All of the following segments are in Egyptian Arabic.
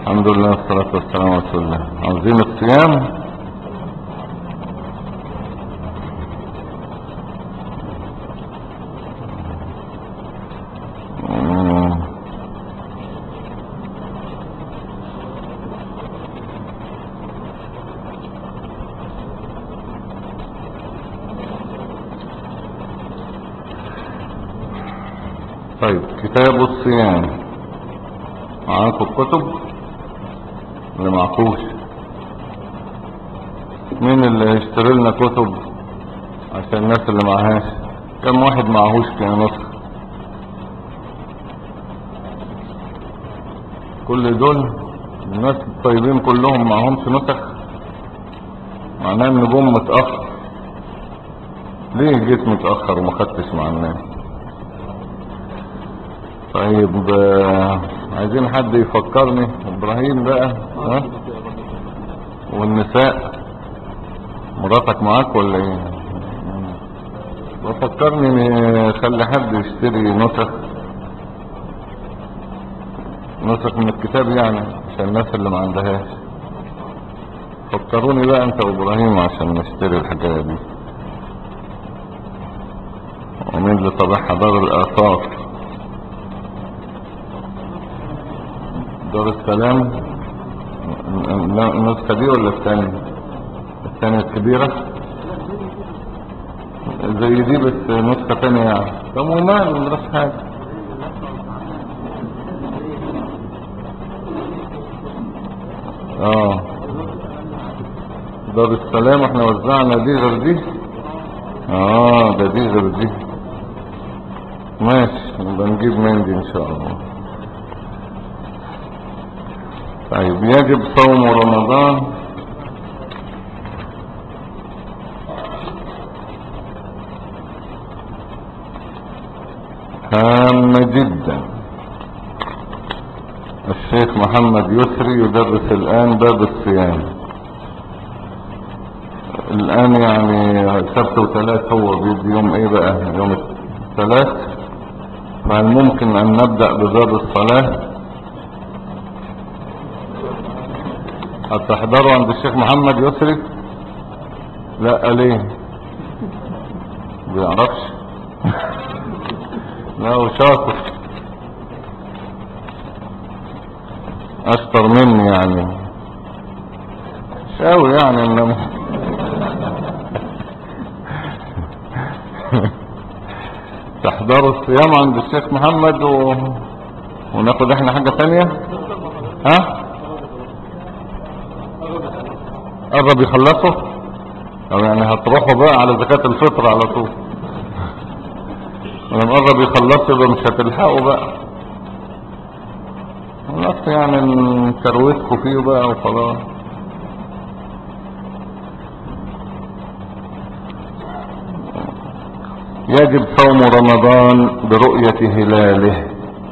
الحمد لله والصلاة والسلام على رسول الله عاوزين الصيام مم. طيب كتاب الصيام معاكم الكتب اللي معكوش مين اللي يشتري لنا كتب عشان الناس اللي معهاش كم واحد معهوش كان نسخ كل دول الناس الطيبين كلهم معهمش نسخ معناه ان جم متأخر ليه جيت متأخر وما خدتش مع الناس طيب آه، عايزين حد يفكرني ابراهيم بقى ها والنساء مراتك معاك ولا ايه وفكرني ان خلي حد يشتري نسخ نسخ من الكتاب يعني عشان الناس اللي ما عندهاش فكروني بقى انت وابراهيم عشان نشتري الحكايه دي ومين اللي طبعها دار الاثار دار السلام ن- ن- النسخة دي ولا الثانية الثانية الكبيرة زي دي بس نسخة ثانية يعني طب ومال مدرس حاجة اه دار السلام احنا وزعنا دي غير دي اه ده دي غير دي ماشي نبقى نجيب من دي ان شاء الله طيب يجب صوم رمضان هام جدا الشيخ محمد يسري يدرس الآن باب الصيام الآن يعني سبت وثلاث هو بيدي يوم ايه بقى يوم الثلاث فهل ممكن ان نبدأ بباب الصلاة هتحضروا عند الشيخ محمد يسري لا ليه بيعرفش لا هو شاطر اشطر مني يعني شاوي يعني انما تحضروا الصيام عند الشيخ محمد و... وناخد احنا حاجة تانية ها قرب يخلصوا او يعني هتروحوا بقى على زكاة الفطر على طول لما قرب يخلصوا يبقى مش هتلحقوا بقى خلاص يعني نكروتكوا فيه بقى وخلاص يجب صوم رمضان برؤية هلاله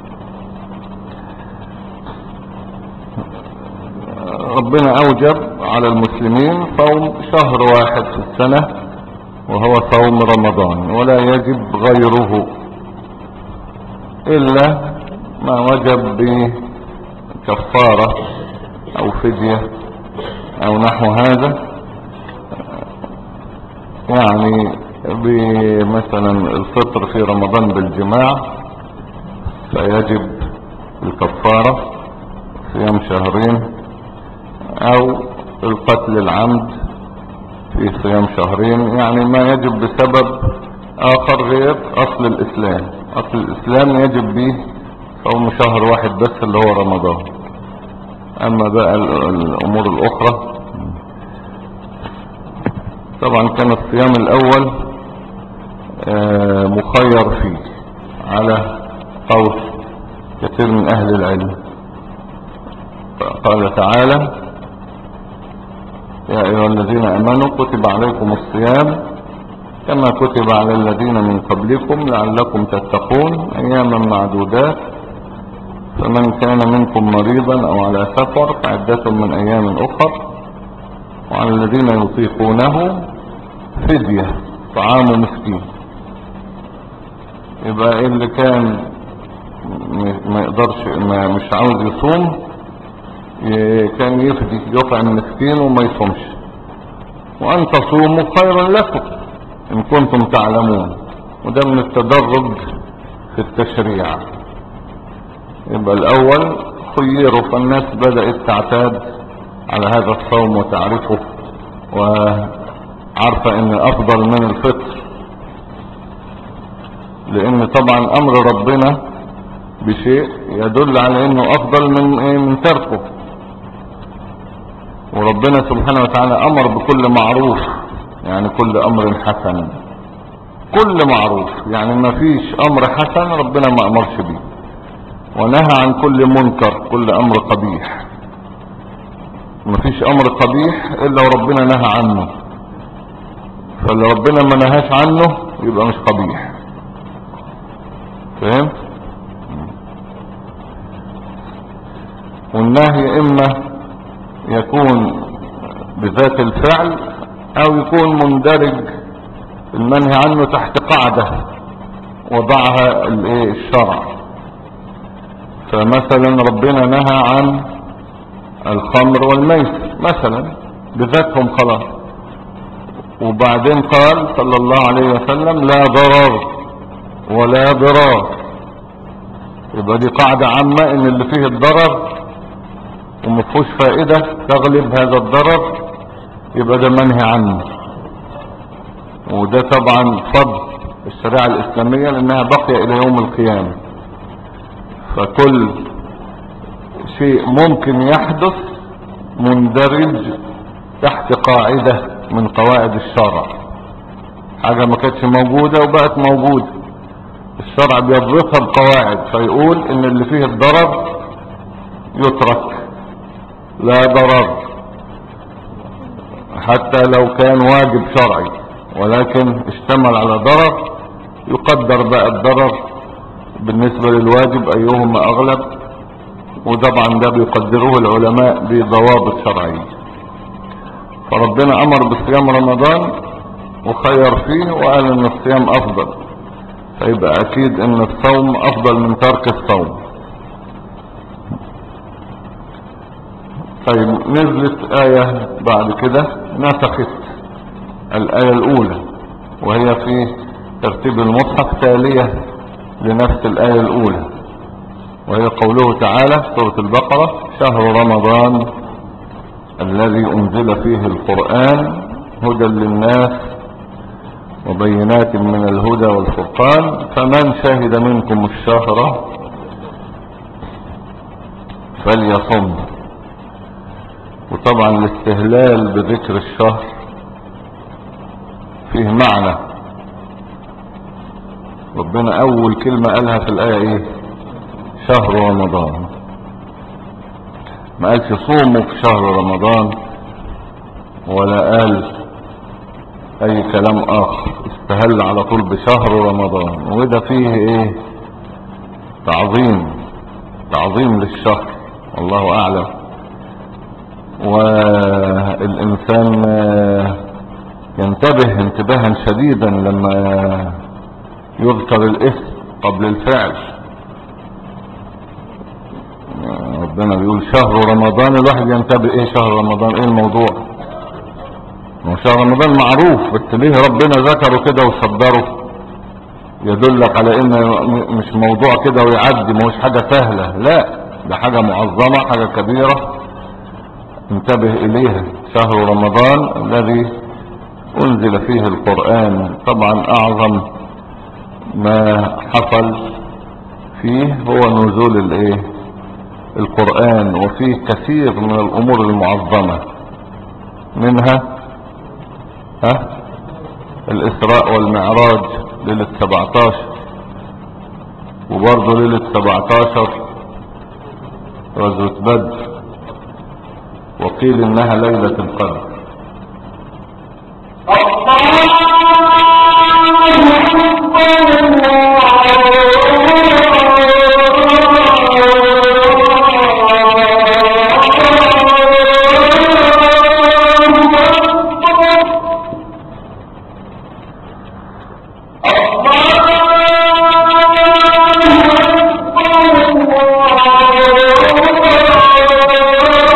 ربنا اوجب على المسلمين صوم شهر واحد في السنة وهو صوم رمضان ولا يجب غيره الا ما وجب بكفارة او فدية او نحو هذا يعني بمثلا الفطر في رمضان بالجماع فيجب الكفارة صيام شهرين او القتل العمد في صيام شهرين يعني ما يجب بسبب اخر غير اصل الاسلام اصل الاسلام يجب به صوم شهر واحد بس اللي هو رمضان اما بقى ال- الامور الاخرى طبعا كان الصيام الاول آه، مخير فيه على قول كثير من اهل العلم قال تعالى يا أيها الذين أمنوا كتب عليكم الصيام كما كتب على الذين من قبلكم لعلكم تتقون أياما معدودات فمن كان منكم مريضا أو على سفر فعدة من أيام أخر وعلى الذين يطيقونه فدية طعام مسكين يبقى اللي كان م- ما يقدرش ما مش عاوز يصوم ي- كان يفدي يطعم مسكين وما يصومش وأن تصوموا خيرا لكم إن كنتم تعلمون وده من التدرج في التشريع يبقى الأول خيروا فالناس بدأت تعتاد على هذا الصوم وتعرفه وعارفة ان افضل من الفطر لان طبعا امر ربنا بشيء يدل على انه افضل من ايه من تركه وربنا سبحانه وتعالى امر بكل معروف يعني كل امر حسن كل معروف يعني ما فيش امر حسن ربنا ما امرش بيه ونهى عن كل منكر كل امر قبيح مفيش امر قبيح الا وربنا نهى عنه فاللي ربنا ما نهاش عنه يبقى مش قبيح فهمت والنهي اما يكون بذات الفعل او يكون مندرج المنهي عنه تحت قاعدة وضعها الايه الشرع فمثلا ربنا نهى عن الخمر والميسر مثلا بذاتهم خلاص وبعدين قال صلى الله عليه وسلم لا ضرر ولا ضرار يبقى دي قاعدة عامة ان اللي فيه الضرر ومفهوش فائدة تغلب هذا الضرر يبقى ده منهي عنه وده طبعا فضل الشريعة الاسلامية لانها بقي الى يوم القيامة فكل شيء ممكن يحدث مندرج تحت قاعدة من قواعد الشرع حاجة ما كانتش موجودة وبقت موجودة الشرع بيضبطها بقواعد فيقول ان اللي فيه الضرر يترك لا ضرر حتى لو كان واجب شرعي ولكن اشتمل على ضرر يقدر بقى الضرر بالنسبة للواجب ايهما اغلب وطبعا ده بيقدروه العلماء بضوابط شرعية فربنا امر بصيام رمضان وخير فيه وقال ان الصيام افضل فيبقى اكيد ان الصوم افضل من ترك الصوم طيب نزلت آية بعد كده نسخت الآية الأولى وهي في ترتيب المصحف تالية لنفس الآية الأولى وهي قوله تعالى سورة البقرة شهر رمضان الذي أنزل فيه القرآن هدى للناس وبينات من الهدى والفرقان فمن شهد منكم الشهر فليصم وطبعا الاستهلال بذكر الشهر فيه معنى ربنا اول كلمة قالها في الاية ايه شهر رمضان ما قالش صوموا في شهر رمضان ولا قال اي كلام اخر استهل على طول بشهر رمضان وده فيه ايه تعظيم تعظيم للشهر والله اعلم والانسان ينتبه انتباها شديدا لما يذكر الاسم قبل الفعل ربنا بيقول شهر رمضان الواحد ينتبه ايه شهر رمضان ايه الموضوع هو شهر رمضان معروف بس ليه ربنا ذكره كده وصدره يدلك على ان مش موضوع كده ويعدي مش حاجة سهلة لا ده حاجة معظمة حاجة كبيرة انتبه اليها شهر رمضان الذي انزل فيه القرآن طبعا اعظم ما حصل فيه هو نزول الايه القرآن وفيه كثير من الامور المعظمة منها ها الاسراء والمعراج ليلة 17 وبرضه ليلة 17 غزوة بدر وقيل انها ليلة القدر الله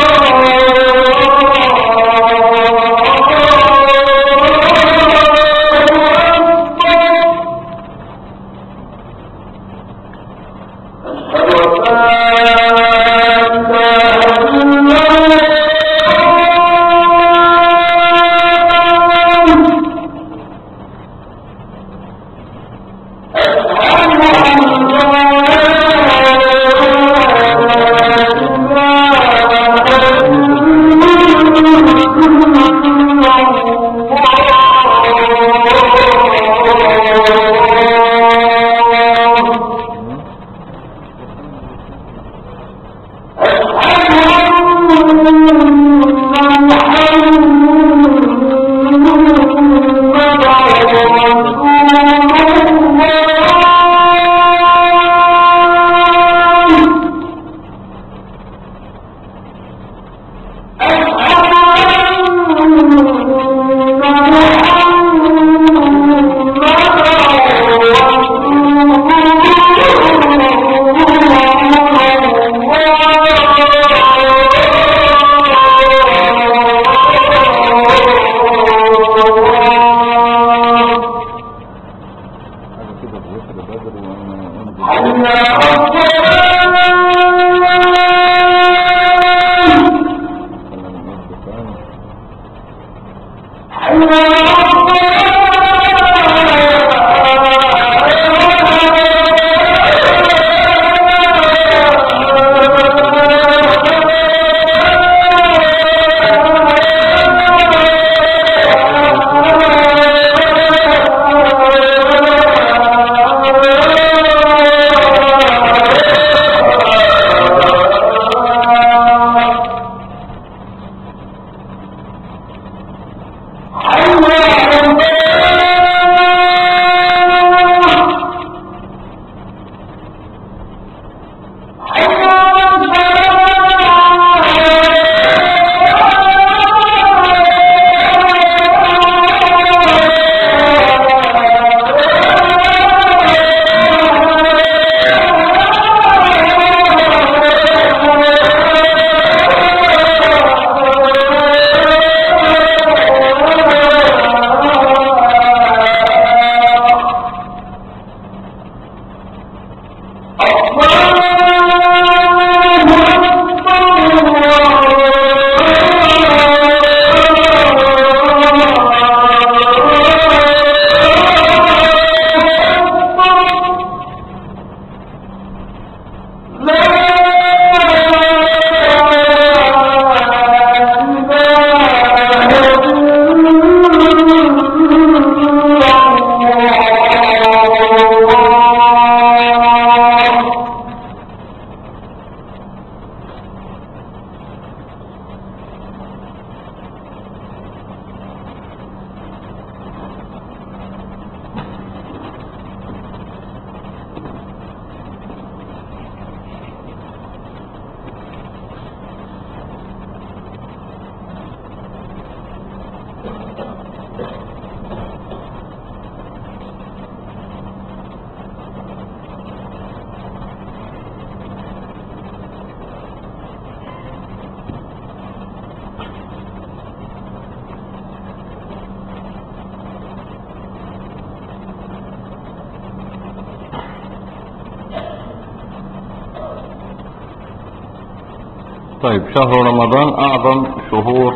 طيب شهر رمضان اعظم شهور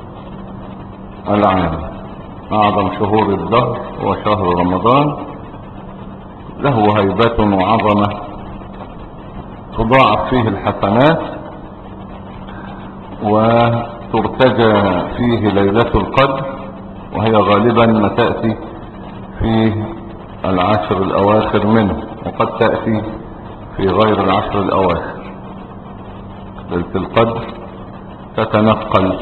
العام اعظم شهور الدهر هو شهر رمضان له هيبة وعظمة تضاعف فيه الحسنات وترتجى فيه ليلة القدر وهي غالبا ما تأتي في العشر الاواخر منه وقد تأتي في غير العشر الاواخر ليلة القدر تتنقل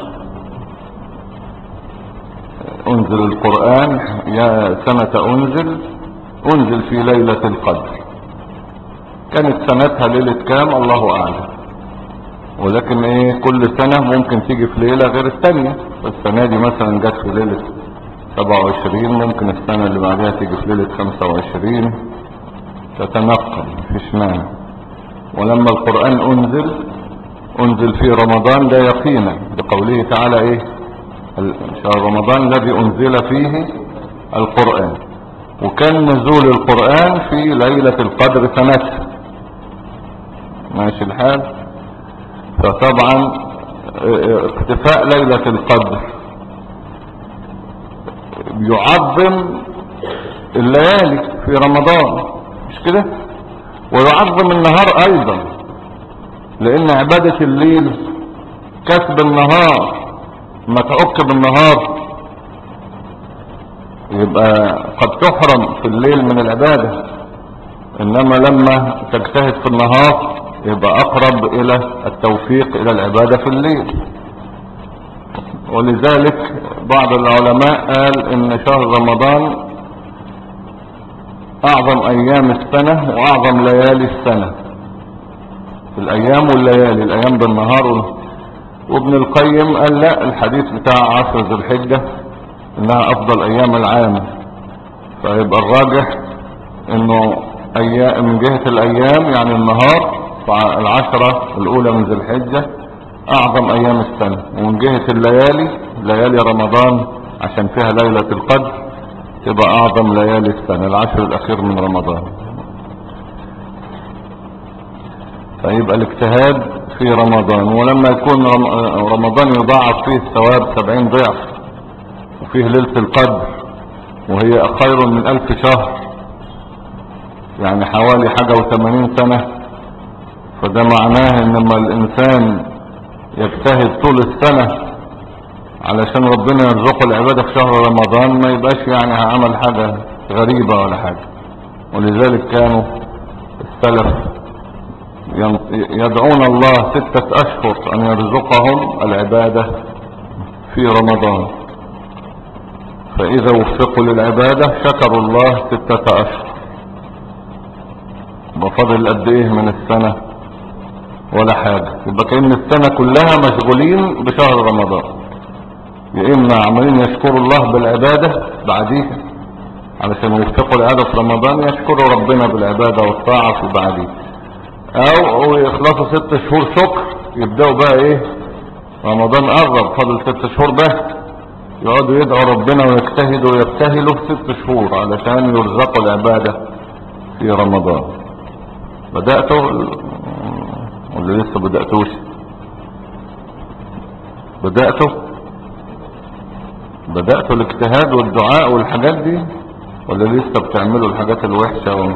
انزل القرآن يا سنة انزل انزل في ليلة القدر كانت سنتها ليلة كام الله اعلم ولكن ايه كل سنة ممكن تيجي في ليلة غير الثانية السنة دي مثلا جت في ليلة 27 ممكن السنة اللي بعدها تيجي في ليلة 25 تتنقل مفيش مانع ولما القرآن انزل انزل في رمضان ده يقينا بقوله تعالى ايه شهر رمضان الذي انزل فيه القرآن وكان نزول القرآن في ليلة القدر سنتها ماشي الحال فطبعا اختفاء ليلة القدر يعظم الليالي في رمضان مش كده ويعظم النهار ايضا لان عبادة الليل كسب النهار ما تعك بالنهار يبقى قد تحرم في الليل من العبادة انما لما تجتهد في النهار يبقى اقرب الى التوفيق الى العبادة في الليل ولذلك بعض العلماء قال ان شهر رمضان اعظم ايام السنة واعظم ليالي السنة في الايام والليالي الايام بالنهار وال... وابن القيم قال لا الحديث بتاع عشر ذي الحجة انها افضل ايام العام فيبقى الراجح انه ايام من جهة الايام يعني النهار العشرة الاولى من ذي الحجة اعظم ايام السنة ومن جهة الليالي ليالي رمضان عشان فيها ليلة القدر تبقى اعظم ليالي السنة العشر الاخير من رمضان فيبقى الاجتهاد في رمضان ولما يكون رمضان يضاعف فيه الثواب سبعين ضعف وفيه ليلة القدر وهي خير من ألف شهر يعني حوالي حاجة وثمانين سنة فده معناه ان لما الانسان يجتهد طول السنة علشان ربنا يرزقه العبادة في شهر رمضان ما يبقاش يعني عمل حاجة غريبة ولا حاجة ولذلك كانوا السلف يدعون الله ستة اشهر ان يرزقهم العبادة في رمضان فاذا وفقوا للعبادة شكروا الله ستة اشهر بفضل قد ايه من السنة ولا حاجة يبقى كأن السنة كلها مشغولين بشهر رمضان يا اما عمالين يشكروا الله بالعبادة بعديها علشان يوفقوا العبادة في رمضان يشكروا ربنا بالعبادة والطاعة في بعديه او او يخلصوا ست شهور شكر يبدأوا بقى ايه رمضان قرب فاضل ست شهور بس يقعدوا يدعوا ربنا ويجتهدوا ويبتهلوا ست شهور علشان يرزقوا العبادة في رمضان بدأتوا ولا لسه بدأتوش بدأتوا بدأتوا الاجتهاد والدعاء والحاجات دي ولا لسه بتعملوا الحاجات الوحشة و...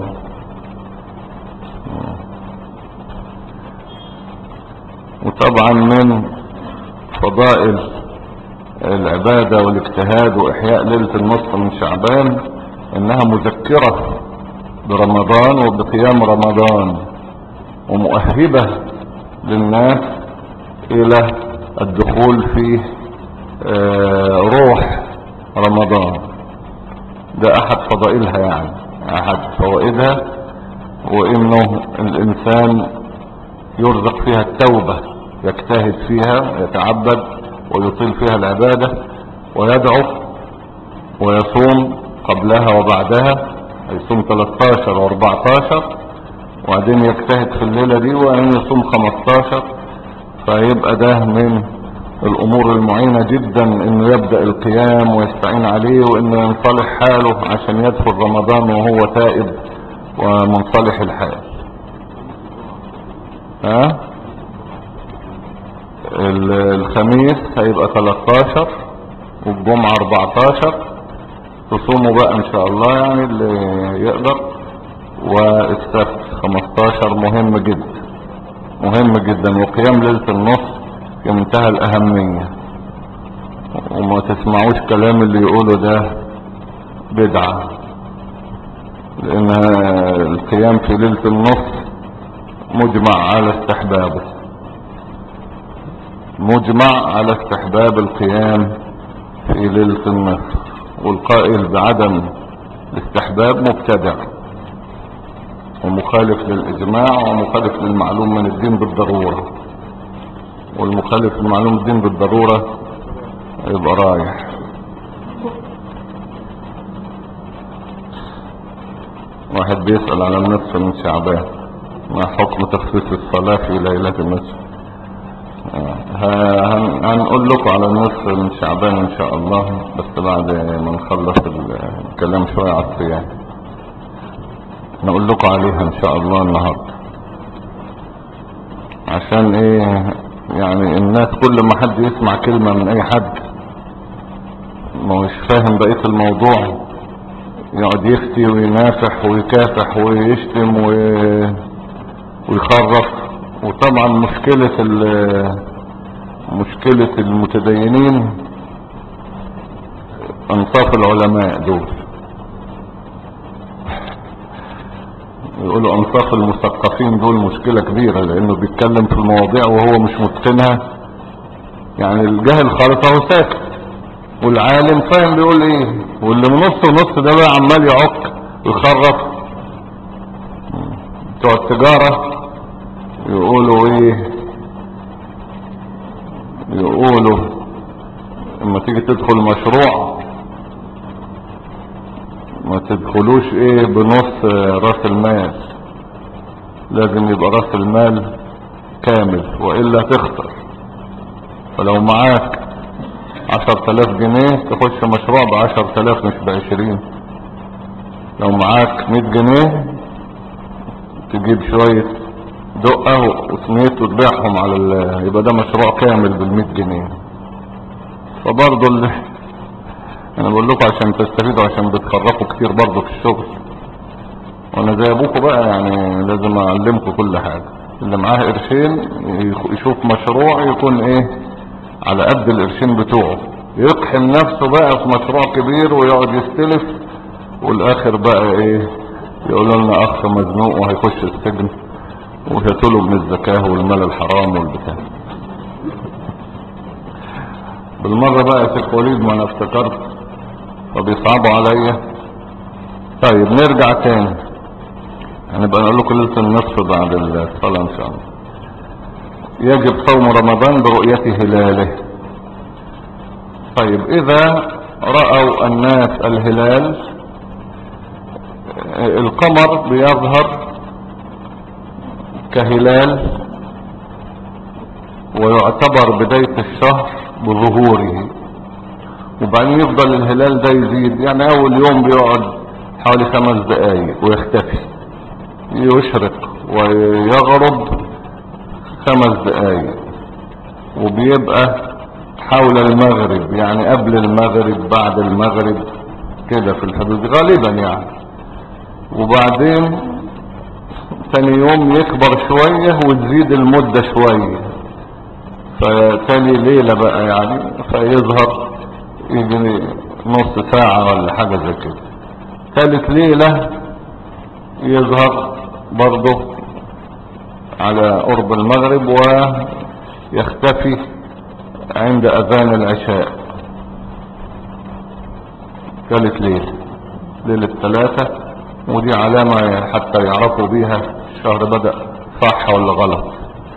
وطبعا من فضائل العبادة والاجتهاد واحياء ليلة النصف من شعبان انها مذكرة برمضان وبقيام رمضان ومؤهبة للناس الى الدخول في آه، روح رمضان ده احد فضائلها يعني احد فوائدها وانه الانسان يرزق فيها التوبة يجتهد فيها يتعبد ويطيل فيها العبادة ويدعو ويصوم قبلها وبعدها يصوم 13 و14 وبعدين يجتهد في الليلة دي وان يصوم 15 فيبقى ده من الامور المعينة جدا انه يبدأ القيام ويستعين عليه وانه ينصلح حاله عشان يدخل رمضان وهو تائب ومنصلح الحال ها الخميس هيبقى 13 والجمعة 14 تصوموا بقى ان شاء الله يعني اللي يقدر والسبت 15 مهم جدا مهم جدا وقيام ليلة النص في منتهى الاهمية وما تسمعوش كلام اللي يقوله ده بدعة لان القيام في ليلة النص مجمع على استحبابه مجمع على استحباب القيام في ليلة النصف والقائل بعدم الاستحباب مبتدع ومخالف للإجماع ومخالف للمعلوم من الدين بالضرورة والمخالف للمعلوم الدين بالضرورة يبقى رايح واحد بيسأل على النصف من شعبان ما حكم تخصيص الصلاة في ليلة النصف ه- هنقول لكم على النصف من شعبان ان شاء الله بس بعد ما نخلص الكلام شوية على الصيام نقول لكم عليها ان شاء الله النهاردة عشان ايه يعني الناس كل ما حد يسمع كلمة من اي حد ما هوش فاهم بقية الموضوع يقعد يفتي وينافح ويكافح ويشتم وي... ويخرف وطبعا مشكلة ال- مشكلة المتدينين انصاف العلماء دول يقولوا انصاف المثقفين دول مشكلة كبيرة لانه بيتكلم في المواضيع وهو مش متقنها يعني الجاهل خالص اهو ساكت والعالم فاهم بيقول ايه واللي من نص ونص ده بقى عمال يعك ويخرف بتوع التجارة يقولوا ايه يقولوا لما تيجي تدخل مشروع ما تدخلوش ايه بنص راس المال لازم يبقى راس المال كامل وإلا تخسر فلو معاك عشر تلاف جنيه تخش مشروع بعشر تلاف مش بعشرين لو معاك مية جنيه تجيب شوية دقة وسميت وتبيعهم على ال... يبقى ده مشروع كامل بالمية جنيه فبرضه اللي, انا بقول لكم عشان تستفيدوا عشان بتخرفوا كتير برضه في الشغل وانا زي ابوكم بقى يعني لازم اعلمكم كل حاجة اللي معاه قرشين يخ- يشوف مشروع يكون ايه على قد القرشين بتوعه يقحم نفسه بقى في مشروع كبير ويقعد يستلف والاخر بقى ايه يقول لنا اخ مزنوق وهيخش السجن وهيطلب من الزكاة والمال الحرام والبتاع بالمرة بقى يا شيخ وليد ما انا افتكرت فبيصعبوا عليا طيب نرجع تاني هنبقى نقول لكم ليلة النصف بعد الصلاة ان شاء الله يجب صوم رمضان برؤية هلاله طيب اذا رأوا الناس الهلال القمر بيظهر كهلال ويعتبر بداية الشهر بظهوره وبعدين يفضل الهلال ده يزيد يعني اول يوم بيقعد حوالي خمس دقايق ويختفي يشرق ويغرب خمس دقايق وبيبقى حول المغرب يعني قبل المغرب بعد المغرب كده في الحدود غالبا يعني وبعدين تاني يوم يكبر شوية وتزيد المدة شوية فتاني ليلة بقى يعني فيظهر يجري نص ساعة ولا حاجة زي كده ثالث ليلة يظهر برضه على قرب المغرب ويختفي عند اذان العشاء ثالث ليلة ليلة ثلاثة ودي علامة حتى يعرفوا بيها الشهر بدأ صح ولا غلط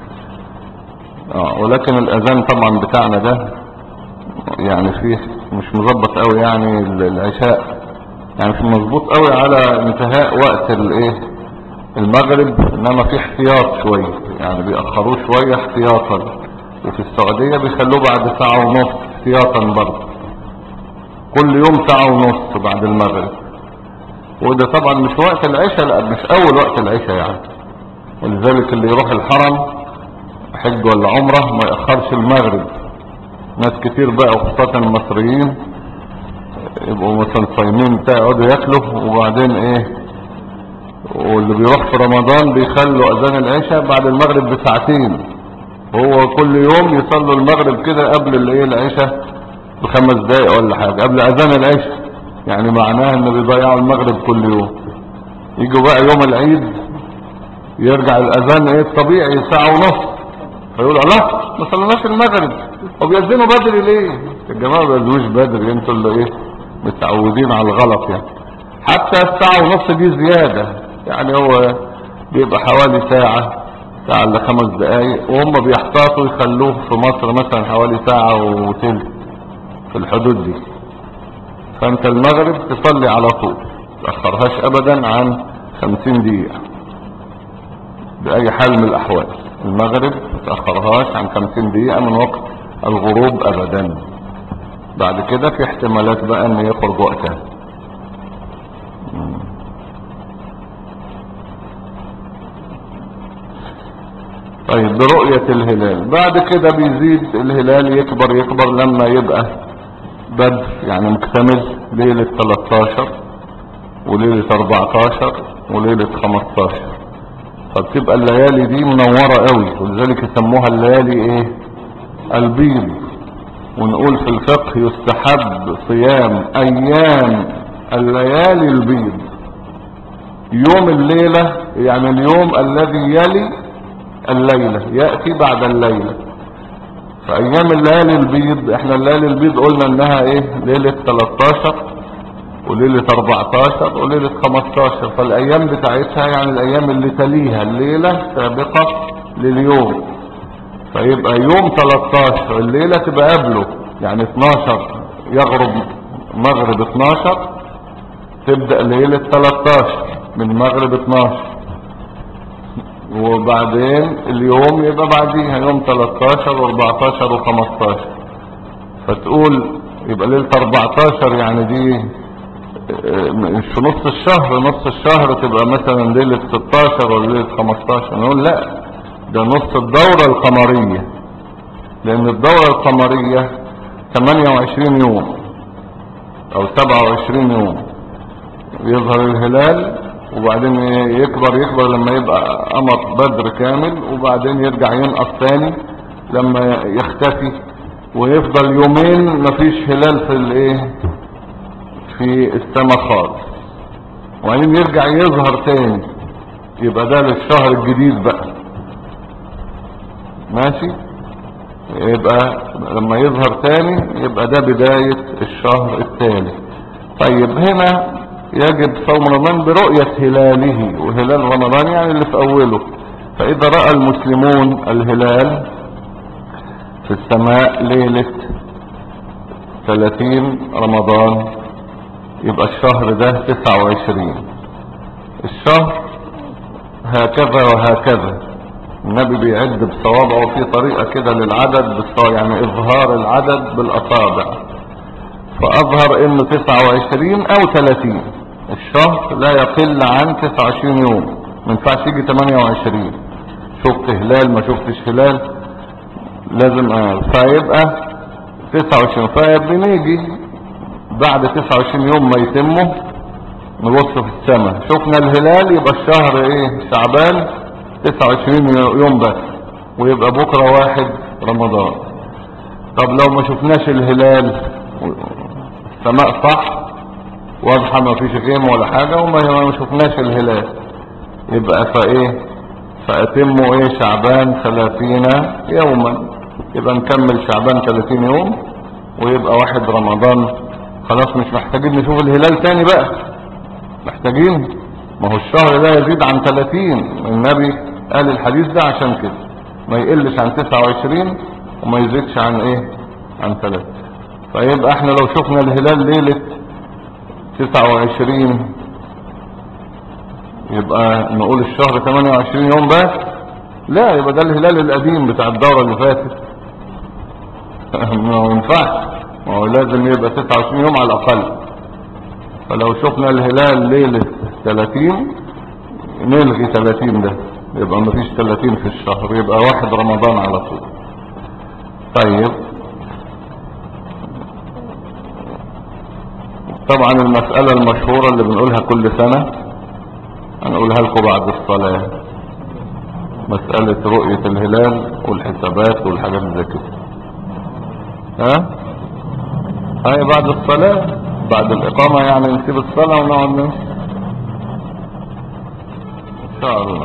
آه ولكن الاذان طبعا بتاعنا ده يعني فيه مش مظبط قوي يعني العشاء يعني مش مظبوط قوي على انتهاء وقت الايه المغرب انما في احتياط شوية يعني بيأخروه شوية احتياطا وفي السعودية بيخلوه بعد ساعة ونص احتياطا برضه كل يوم ساعة ونص بعد المغرب وده طبعا مش وقت العشاء لا مش اول وقت العشاء يعني ولذلك اللي يروح الحرم حج ولا عمره ما يأخرش المغرب ناس كتير بقى وخاصة المصريين يبقوا مثلا صايمين بتاع يقعدوا ياكلوا وبعدين ايه واللي بيروح في رمضان بيخلوا اذان العشاء بعد المغرب بساعتين هو كل يوم يصلوا المغرب كده قبل الايه العشاء بخمس دقايق ولا حاجة قبل اذان العشاء يعني معناها ان بيضيعوا المغرب كل يوم يجوا بقى يوم العيد يرجع الاذان ايه الطبيعي ساعة ونص فيقولوا الله ما صلناش المغرب وبيأذنوا بدري ليه الجماعة ما بيأذنوش بدري انتوا اللي ايه متعودين على الغلط يعني حتى الساعة ونص دي زيادة يعني هو بيبقى حوالي ساعة ساعة الا خمس دقايق وهم بيحتاطوا يخلوه في مصر مثلا حوالي ساعة وتلت في الحدود دي فانت المغرب تصلي على طول تأخرهاش ابدا عن خمسين دقيقة بأي حال من الأحوال المغرب متأخرهاش عن 50 دقيقة من وقت الغروب أبدا بعد كده في احتمالات بقى ان يخرج وقتها مم. طيب برؤية الهلال بعد كده بيزيد الهلال يكبر يكبر لما يبقى بدر يعني مكتمل ليلة 13 وليلة 14 وليلة 15 فبتبقى الليالي دي منورة قوي ولذلك يسموها الليالي ايه البيض ونقول في الفقه يستحب صيام ايام الليالي البيض يوم الليلة يعني اليوم الذي يلي الليلة يأتي بعد الليلة فايام الليالي البيض احنا الليالي البيض قلنا انها ايه ليلة 13 وليلة 14 وليلة 15 فالايام بتاعتها يعني الايام اللي تليها الليلة سابقة لليوم فيبقى يوم 13 الليلة تبقى قبله يعني 12 يغرب مغرب 12 تبدأ ليلة 13 من مغرب 12 وبعدين اليوم يبقى بعديها يوم 13 و14 و15 فتقول يبقى ليلة 14 يعني دي مش في نص الشهر نص الشهر تبقى مثلا ليلة 16 ولا ليلة 15 نقول لا ده نص الدورة القمرية لان الدورة القمرية 28 يوم او 27 يوم يظهر الهلال وبعدين يكبر يكبر لما يبقى قمر بدر كامل وبعدين يرجع ينقص تاني لما يختفي ويفضل يومين مفيش هلال في الايه في السماء خالص وبعدين يرجع يظهر تاني يبقى ده للشهر الجديد بقى ماشي يبقى لما يظهر تاني يبقى ده بداية الشهر التالي طيب هنا يجب صوم رمضان برؤية هلاله وهلال رمضان يعني اللي في اوله فاذا رأى المسلمون الهلال في السماء ليلة 30 رمضان يبقى الشهر ده 29 الشهر هكذا وهكذا النبي بيعد بصوابعه في طريقة كده للعدد بالصوابع يعني اظهار العدد بالاصابع فاظهر انه 29 او 30 الشهر لا يقل عن 29 يوم ما ينفعش يجي 28 شفت هلال ما شفتش هلال لازم اه فيبقى 29 فبنيجي بعد 29 يوم ما يتمه نبص في السماء شفنا الهلال يبقى الشهر ايه شعبان 29 يوم بس ويبقى بكرة واحد رمضان طب لو ما شفناش الهلال السماء صح واضحة ما فيش غيم ولا حاجة وما ما شفناش الهلال يبقى فايه فاتموا ايه شعبان 30 يوما يبقى نكمل شعبان 30 يوم ويبقى واحد رمضان خلاص مش محتاجين نشوف الهلال تاني بقى محتاجين ما هو الشهر لا يزيد عن 30 النبي قال الحديث ده عشان كده ما يقلش عن 29 وما يزيدش عن ايه عن 3 فيبقى احنا لو شفنا الهلال ليلة 29 يبقى نقول الشهر 28 يوم بس لا يبقى ده الهلال القديم بتاع الدورة اللي فاتت ما هو ينفعش ما هو لازم يبقى 29 يوم على الاقل فلو شفنا الهلال ليلة 30 نلغي 30 ده يبقى مفيش 30 في الشهر يبقى واحد رمضان على طول طيب طبعا المسألة المشهورة اللي بنقولها كل سنة هنقولها لكم بعد الصلاة مسألة رؤية الهلال والحسابات والحاجات زي كده ها هاي بعد الصلاة بعد الإقامة يعني نسيب الصلاة ونقعد نمشي إن شاء الله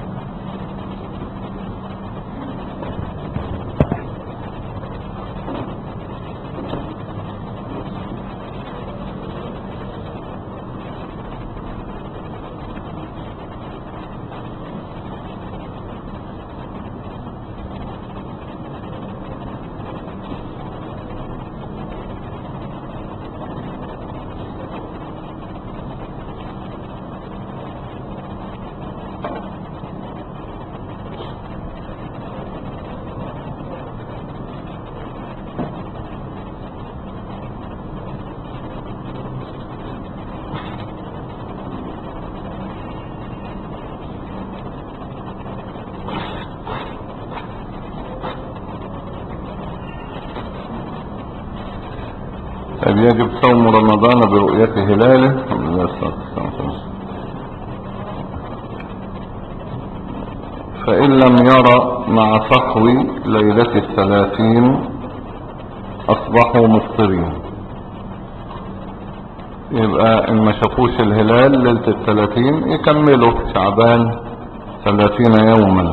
طيب يجب صوم رمضان برؤية هلاله الحمد لله والصلاة والسلام. فإن لم يرى مع صحو ليلة الثلاثين أصبحوا مفطرين يبقى إن ما شافوش الهلال ليلة الثلاثين يكملوا شعبان ثلاثين يوما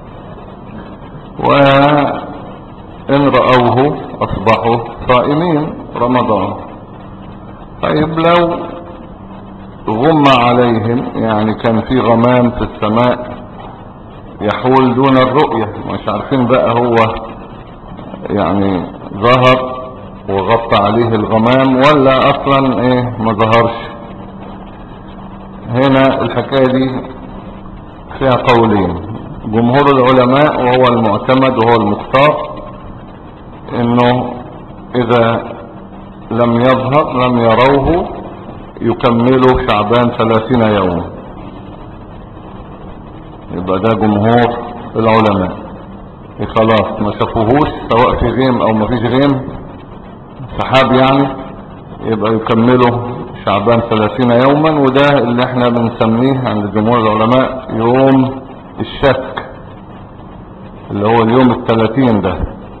وإن رأوه أصبحوا صائمين رمضان طيب لو غم عليهم يعني كان في غمام في السماء يحول دون الرؤية مش عارفين بقى هو يعني ظهر وغطى عليه الغمام ولا اصلا ايه ما ظهرش هنا الحكاية دي فيها قولين جمهور العلماء وهو المعتمد وهو المختار انه اذا لم يظهر لم يروه يكملوا شعبان ثلاثين يوم يبقى ده جمهور العلماء خلاص ما شافوهوش سواء في غيم او ما فيش غيم سحاب يعني يبقى يكملوا شعبان ثلاثين يوما وده اللي احنا بنسميه عند جمهور العلماء يوم الشك اللي هو اليوم الثلاثين ده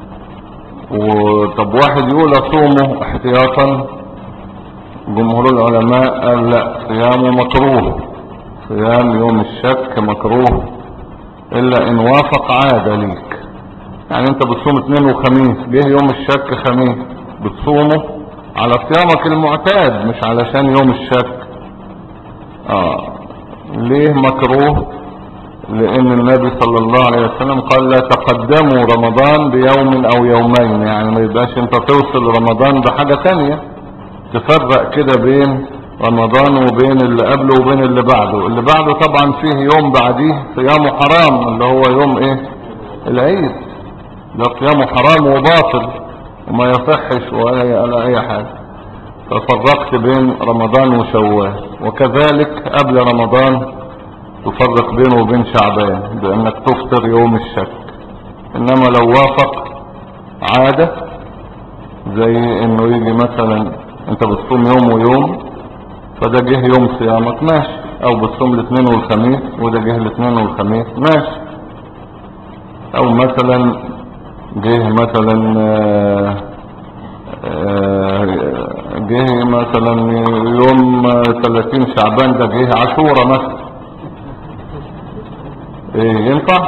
وطب واحد يقول اصومه احتياطا جمهور العلماء قال لا صيامه مكروه صيام يوم الشك مكروه الا ان وافق عادة ليك يعني انت بتصوم اثنين وخميس جه يوم الشك خميس بتصومه على صيامك المعتاد مش علشان يوم الشك اه ليه مكروه لان النبي صلى الله عليه وسلم قال لا تقدموا رمضان بيوم او يومين يعني ما يبقاش انت توصل رمضان بحاجة تانية تفرق كده بين رمضان وبين اللي قبله وبين اللي بعده اللي بعده طبعا فيه يوم بعديه صيامه حرام اللي هو يوم ايه العيد ده صيامه حرام وباطل وما يصحش ولا ولا اي حاجة ففرقت بين رمضان وشوال وكذلك قبل رمضان تفرق بينه وبين شعبان بانك تفطر يوم الشك انما لو وافق عادة زي انه يجي مثلا انت بتصوم يوم ويوم فده جه يوم صيامك ماشي او بتصوم الاثنين والخميس وده جه الاثنين والخميس ماشي او مثلا جه مثلا آه، آه، جه مثلا يوم 30 شعبان ده جه عاشوره مثلا ايه ينفع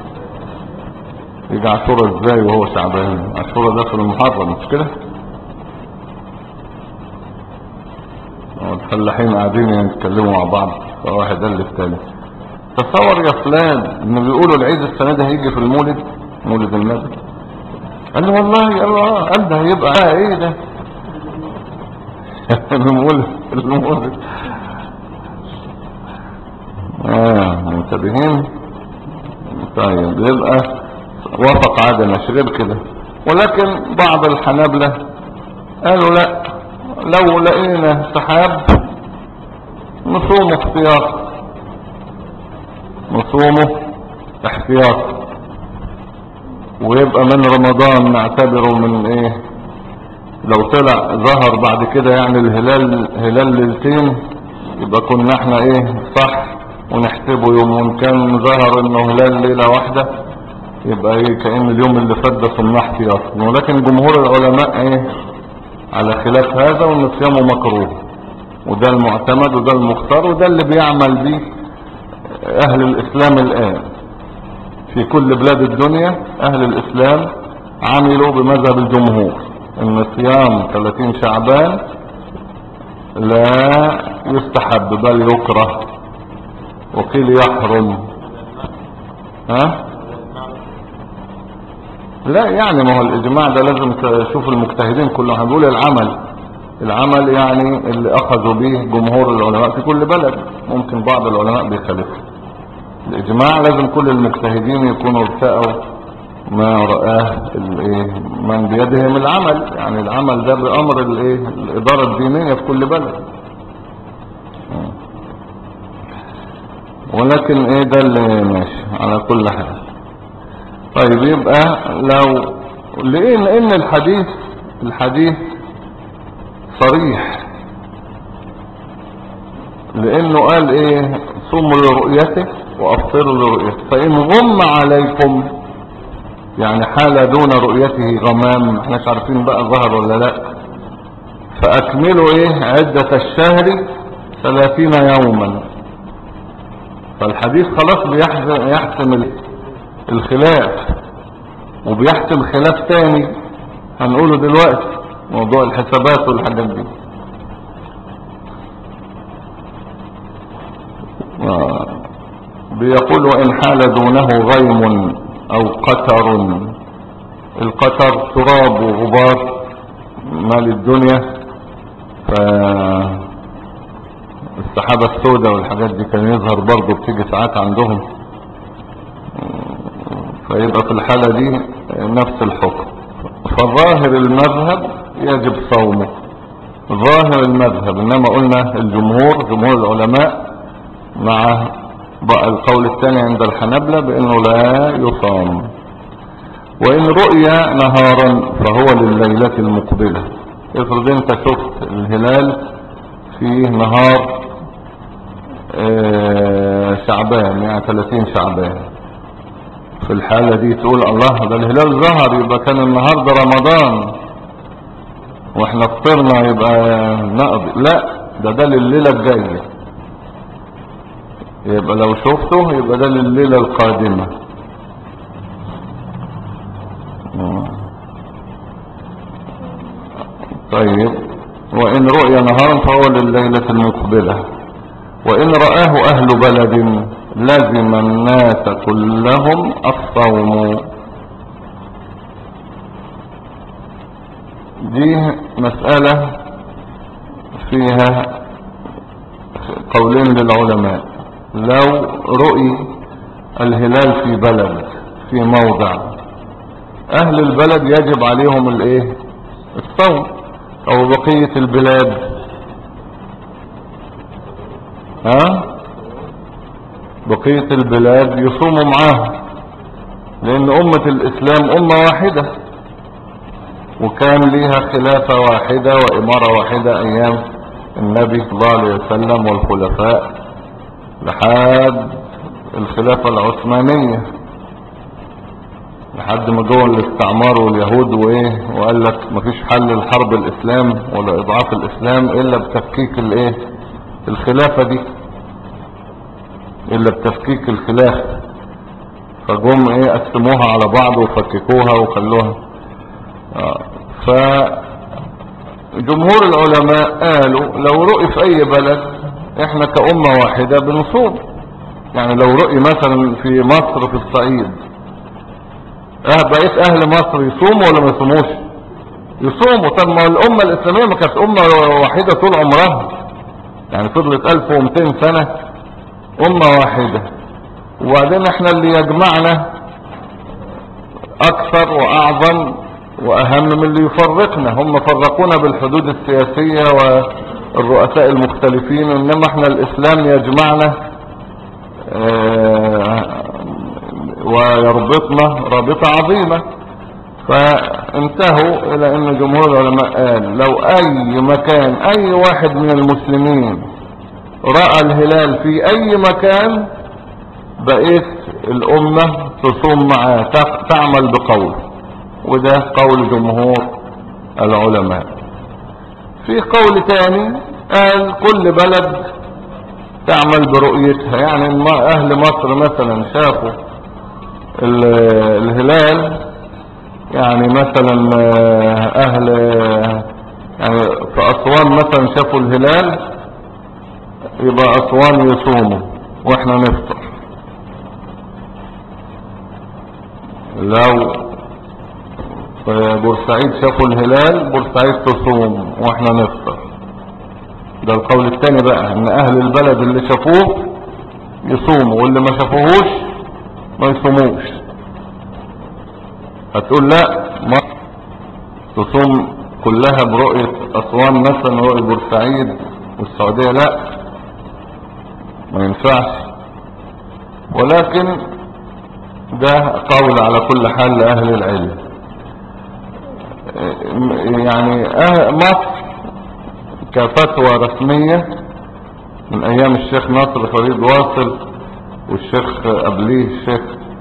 يجي عاشوره ازاي وهو شعبان عاشوره ده في المحرم مش كده الفلاحين قاعدين يتكلموا مع بعض فواحد قال للتاني تصور يا فلان ان بيقولوا العيد السنه ده هيجي في المولد مولد النبي قال له والله قال له اه قال ده هيبقى آه ايه ده المولد المولد اه منتبهين طيب يبقى وافق عادة مش غير كده ولكن بعض الحنابلة قالوا لا لو لقينا سحاب نصوم احتياط نصومه احتياط ويبقى من رمضان نعتبره من ايه لو طلع ظهر بعد كده يعني الهلال هلال ليلتين يبقى كنا احنا ايه صح ونحسبه يوم وان كان ظهر انه هلال ليلة واحدة يبقى ايه كأن اليوم اللي فات ده صمنا احتياط ولكن جمهور العلماء ايه على خلاف هذا وان صيامه مكروه وده المعتمد وده المختار وده اللي بيعمل به اهل الاسلام الان في كل بلاد الدنيا اهل الاسلام عملوا بمذهب الجمهور ان صيام 30 شعبان لا يستحب بل يكره وقيل يحرم ها لا يعني ما هو الاجماع ده لازم تشوف المجتهدين كلهم هنقول العمل العمل يعني اللي اخذوا به جمهور العلماء في كل بلد ممكن بعض العلماء بيخالفوا الاجماع لازم كل المجتهدين يكونوا ارتأوا ما رآه الايه من بيدهم العمل يعني العمل ده بامر الايه الادارة الدينية في كل بلد ولكن ايه ده اللي ماشي على كل حال طيب يبقى لو لان ان الحديث الحديث صريح لانه قال ايه صوموا لرؤيته وافطروا لرؤيته فان غم عليكم يعني حال دون رؤيته غمام احنا مش عارفين بقى ظهر ولا لا فاكملوا ايه عدة الشهر ثلاثين يوما فالحديث خلاص بيحسم يحسم الخلاف وبيحسم خلاف تاني هنقوله دلوقتي موضوع الحسابات والحاجات دي بيقول وإن حال دونه غيم أو قتر القتر تراب وغبار مال الدنيا ف السحابة السوداء والحاجات دي كان يظهر برضه بتيجي ساعات عندهم فيبقى في الحالة دي نفس الحكم فظاهر المذهب يجب صومه ظاهر المذهب انما قلنا الجمهور جمهور العلماء مع بقى القول الثاني عند الحنبلة بانه لا يصام وان رؤيا نهارا فهو لليلة المقبلة افرض انت شفت الهلال في نهار آه، شعبان يعني 30 شعبان في الحالة دي تقول الله ده الهلال ظهر يبقى كان النهاردة رمضان واحنا فطرنا يبقى نقضي لا ده ده لليلة الجاية يبقى لو شفته يبقى ده لليلة القادمة طيب وإن رؤيا نهارا فهو لليلة المقبلة وإن رآه أهل بلد لزم الناس كلهم الصوم دي مسألة فيها قولين للعلماء لو رؤي الهلال في بلد في موضع اهل البلد يجب عليهم الايه الصوم او بقية البلاد ها بقية البلاد يصوموا معاهم لان امة الاسلام امة واحدة وكان ليها خلافة واحدة وامارة واحدة ايام النبي صلى الله عليه وسلم والخلفاء لحد الخلافة العثمانية لحد ما جوه الاستعمار واليهود وايه وقال لك مفيش حل لحرب الاسلام ولا اضعاف الاسلام الا بتفكيك الايه الخلافة دي الا بتفكيك الخلافة فجم ايه قسموها على بعض وفككوها وخلوها آه. فجمهور العلماء قالوا لو رؤي في اي بلد احنا كأمة واحدة بنصوم يعني لو رؤي مثلا في مصر في الصعيد اه بقيت اهل مصر يصوموا ولا ما يصوموش يصوموا طب ما الامة الاسلامية ما كانت امة واحدة طول عمرها يعني فضلت 1200 سنة امة واحدة وبعدين احنا اللي يجمعنا اكثر واعظم واهم من اللي يفرقنا هم فرقونا بالحدود السياسية والرؤساء المختلفين انما احنا الاسلام يجمعنا اه ويربطنا رابطة عظيمة فانتهوا الى ان جمهور العلماء قال لو اي مكان اي واحد من المسلمين رأى الهلال في اي مكان بقيت الامة تصوم معاه تعمل بقول وده قول جمهور العلماء في قول تاني قال كل بلد تعمل برؤيتها يعني اهل مصر مثلا شافوا الهلال يعني مثلا اهل يعني في اسوان مثلا شافوا الهلال يبقى اسوان يصوموا واحنا نفطر لو في بورسعيد شافوا الهلال بورسعيد تصوم واحنا نفطر ده القول الثاني بقى ان اهل البلد اللي شافوه يصوموا واللي ما شافوهوش ما يصوموش هتقول لا ما تصوم كلها برؤية اسوان مثلا رؤية بورسعيد والسعودية لا ما ينفعش ولكن ده قول على كل حال لأهل العلم يعني مصر كفتوى رسمية من ايام الشيخ ناصر فريد واصل والشيخ قبليه الشيخ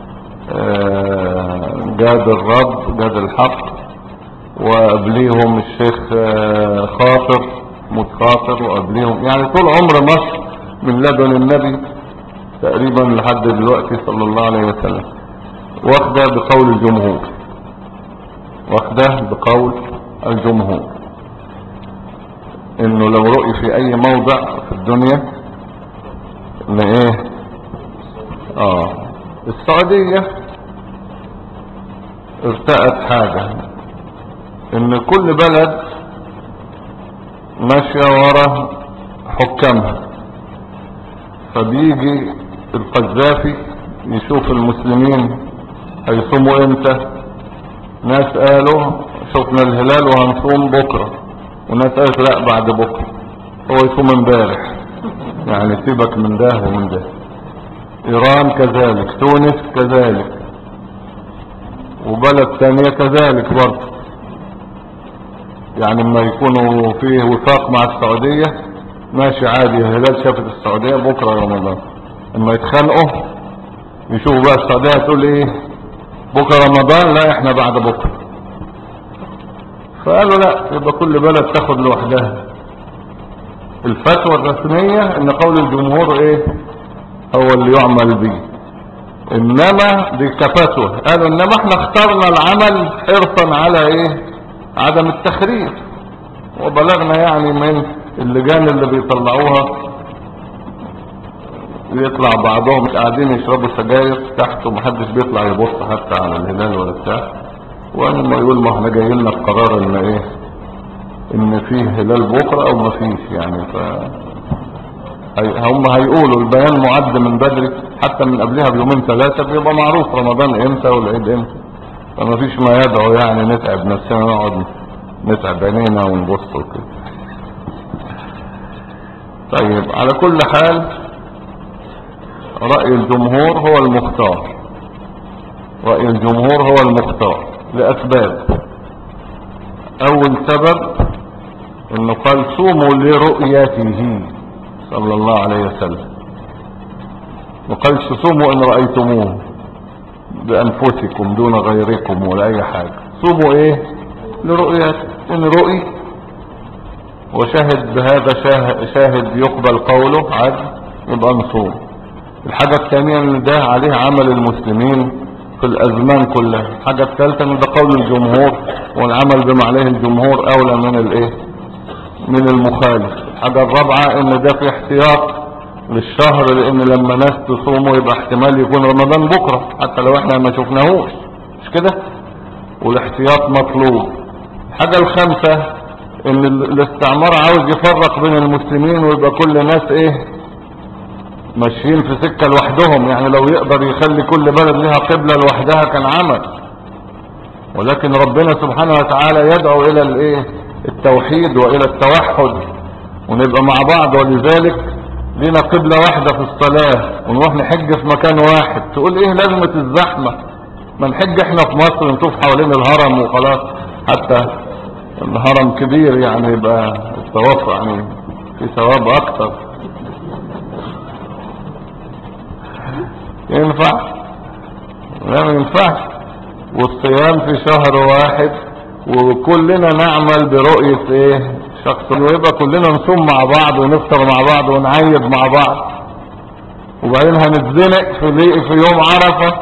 جاد الرب جاد الحق وقبليهم الشيخ خاطر موت خاطر وقبليهم يعني طول عمر مصر من لدن النبي تقريبا لحد دلوقتي صلى الله عليه وسلم واخده بقول الجمهور واخده بقول الجمهور انه لو رؤي في اي موضع في الدنيا ان ايه اه السعودية ارتأت حاجة ان كل بلد ماشية ورا حكامها فبيجي القذافي يشوف المسلمين هيصوموا امتى ناس قالوا شفنا الهلال وهنصوم بكرة وناس قالت لا بعد بكرة هو يصوم امبارح يعني سيبك من ده ومن ده ايران كذلك تونس كذلك وبلد ثانية كذلك برضه يعني لما يكونوا فيه وفاق مع السعودية ماشي عادي الهلال شافت السعودية بكرة رمضان اما يتخانقوا يشوفوا بقى السعودية هتقول ايه بكرة رمضان لا احنا بعد بكرة فقالوا لا يبقى كل بلد تاخد لوحدها الفتوى الرسمية ان قول الجمهور ايه هو اللي يعمل به انما دي كفتوى قالوا انما احنا اخترنا العمل حرصا على ايه عدم التخريف وبلغنا يعني من اللجان اللي بيطلعوها يطلع بعضهم قاعدين يشربوا سجاير تحت ومحدش بيطلع يبص حتى على الهلال ولا بتاع وانا يقول ما احنا جاي لنا بقرار ان ايه ان فيه هلال بكره او ما فيش يعني ف هي- هم هيقولوا البيان معد من بدري حتى من قبلها بيومين ثلاثة بيبقى معروف رمضان امتى والعيد امتى فما فيش ما يدعو يعني نتعب نفسنا نقعد نتعب عينينا ونبص وكده طيب على كل حال رأي الجمهور هو المختار رأي الجمهور هو المختار لأسباب أول سبب انه قال صوموا لرؤيته صلى الله عليه وسلم وقالش صوموا ان رأيتموه بأنفسكم دون غيركم ولا أي حاجة صوموا ايه لرؤيته ان رؤي وشاهد بهذا شاه- شاهد يقبل قوله عدل يبقى نصوم الحاجة الثانية ان ده عليه عمل المسلمين في الازمان كلها الحاجة الثالثة ان ده قول الجمهور والعمل بما عليه الجمهور اولى من الايه من المخالف الحاجة الرابعة ان ده في احتياط للشهر لان لما ناس تصوموا يبقى احتمال يكون رمضان بكرة حتى لو احنا ما شفناهوش مش كده والاحتياط مطلوب الحاجة الخامسة ان ال- الاستعمار عاوز يفرق بين المسلمين ويبقى كل ناس ايه ماشيين في سكة لوحدهم يعني لو يقدر يخلي كل بلد لها قبلة لوحدها كان عمل ولكن ربنا سبحانه وتعالى يدعو الى الايه التوحيد والى التوحد ونبقى مع بعض ولذلك لنا قبلة واحدة في الصلاة ونروح نحج في مكان واحد تقول ايه لازمة الزحمة ما نحج احنا في مصر نطوف حوالين الهرم وخلاص حتى الهرم كبير يعني يبقى الطواف يعني في ثواب اكتر ينفع لا ما ينفعش والصيام في شهر واحد وكلنا نعمل برؤية ايه شخص ويبقى كلنا نصوم مع بعض ونفطر مع بعض ونعيد مع بعض وبعدين هنتزنق في, لي- في يوم عرفة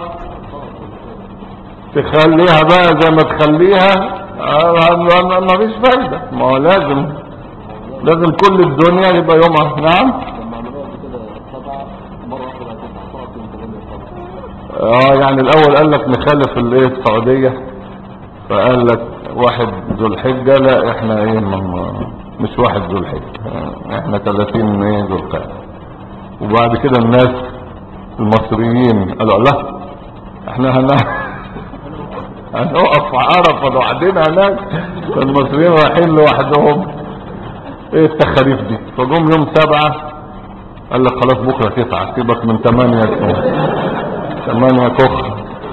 تخليها بقى زي ما تخليها آه، ما ما فيش فايدة ما هو لازم لازم كل الدنيا يبقى يومها نعم لما عملوها قبل كده سبعة مرة واحدة بقى تسعة صارت يوم ثمانية سبعة اه يعني الاول قال لك نخالف الايه السعودية فقال لك واحد ذو الحجة لا احنا ايه ما- مش واحد ذو الحجة اه، احنا 30 ايه ذو القعدة وبعد كده الناس المصريين قالوا لا احنا هن هنقف في عرفة لوحدنا هناك فالمصريين رايحين لوحدهم ايه التخاريف دي فجم يوم سبعة قال لك خلاص بكرة تسعة سيبك من ثمانية ثمانية كخ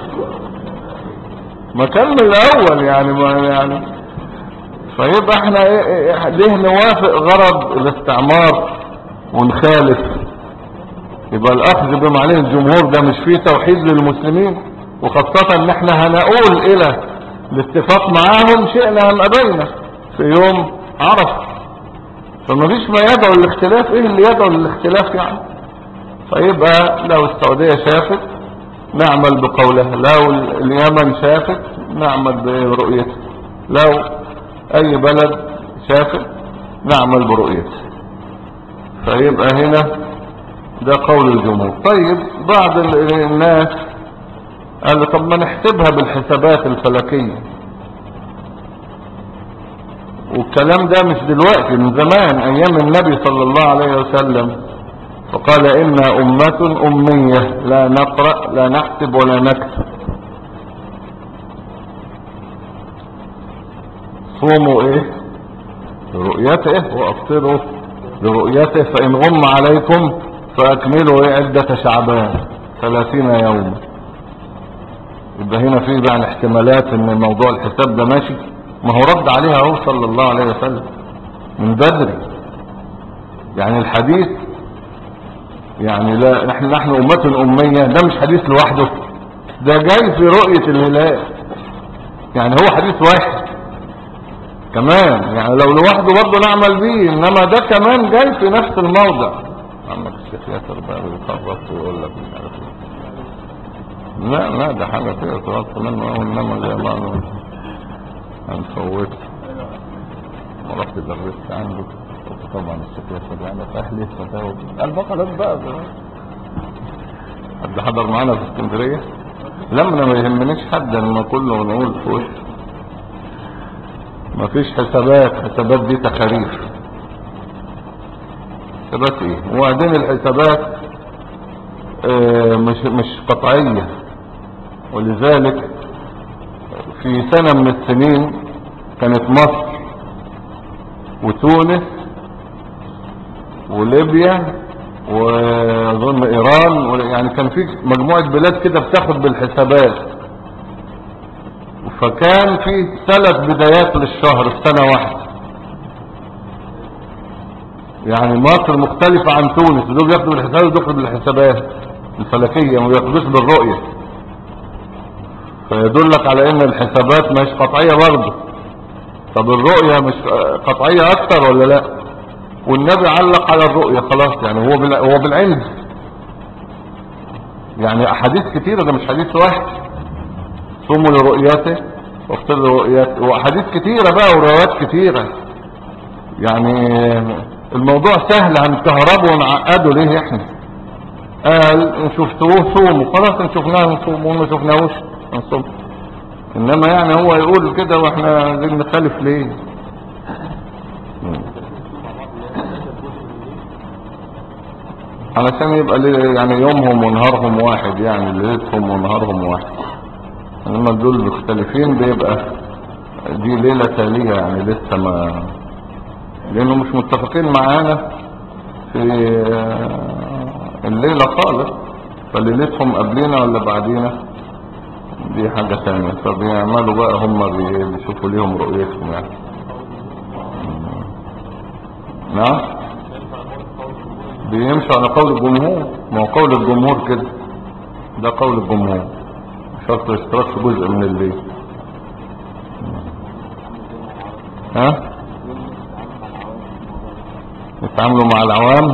ما كان من الاول يعني ما يعني فيبقى احنا ايه ايه ليه نوافق غرض الاستعمار ونخالف يبقى الاخذ بما عليه الجمهور ده مش فيه توحيد للمسلمين وخاصة ان احنا هنقول الى الاتفاق معاهم شئنا ام ابينا في يوم عرفه فما فيش ما يدعو للاختلاف ايه اللي يدعو للاختلاف يعني فيبقى لو السعودية شافت نعمل بقولها لو اليمن شافت نعمل برؤيتها لو اي بلد شافت نعمل برؤيتها فيبقى هنا ده قول الجمهور طيب بعض ال- الناس قال طب ما نحسبها بالحسابات الفلكية والكلام ده مش دلوقتي من زمان ايام النبي صلى الله عليه وسلم فقال إنا أمة أمية لا نقرأ لا نحسب ولا نكتب صوموا إيه لرؤيته وأفطروا لرؤيته فإن غم عليكم فأكملوا إيه عدة شعبان ثلاثين يوما يبقى هنا في بقى الاحتمالات ان موضوع الحساب ده ماشي ما هو رد عليها اهو صلى الله عليه وسلم من بدري يعني الحديث يعني لا نحن نحن أمة أمية ده مش حديث لوحده ده جاي في رؤية الهلال يعني هو حديث واحد كمان يعني لو لوحده برضه نعمل بيه انما ده كمان جاي في نفس الموضع عمك الشيخ ياسر بقى بيخرف ويقول لك مش عارف ايه لا لا ده حاجة فيها تغط منه او انما زي ما هنفوت ورحت درست عنده قلت طبعا الشيخ ياسر يعني اهلي فتاوى قال بقى لا بقى حد حضر معانا في اسكندرية لما ما يهمنيش حد لما كله نقول في وشه مفيش حسابات حسابات دي تخاريف حسابات ايه وبعدين الحسابات آه، مش مش قطعية ولذلك في سنة من السنين كانت مصر وتونس وليبيا واظن ايران و- يعني كان في مجموعة بلاد كده بتاخد بالحسابات فكان في ثلاث بدايات للشهر في سنة واحدة يعني مصر مختلفة عن تونس دول بياخدوا بالحسابات ودول بالحسابات الفلكية ما بياخدوش بالرؤية فيدلك على ان الحسابات مش قطعية برضه طب الرؤية مش قطعية اكتر ولا لا والنبي علق على الرؤية خلاص يعني هو بال... هو بالعلم يعني احاديث كتيرة ده مش حديث واحد صوموا لرؤيته وافترضوا رؤيته واحاديث كتيرة بقى وروايات كتيرة يعني الموضوع سهل هنكهربه ونعقده ليه احنا قال ان شفتوه صوموا خلاص ان شفناه نصوم وما شفناهوش نصوم انما يعني هو يقول كده واحنا عايزين نخالف ليه مم. علشان يبقى ليه- يعني يومهم ونهارهم واحد يعني ليلتهم ونهارهم واحد انما دول مختلفين بيبقى دي ليلة تالية يعني لسه ما لانه مش متفقين معانا في آه، الليلة خالص فليلتهم قبلنا ولا بعدينا دي حاجة ثانية فبيعملوا بقى هم بي- بيشوفوا ليهم رؤيتهم يعني مم. نعم بيمشوا على قول الجمهور ما هو قول الجمهور كده ده قول الجمهور شرط الاشتراك في جزء من الليل ها يتعاملوا مع العوام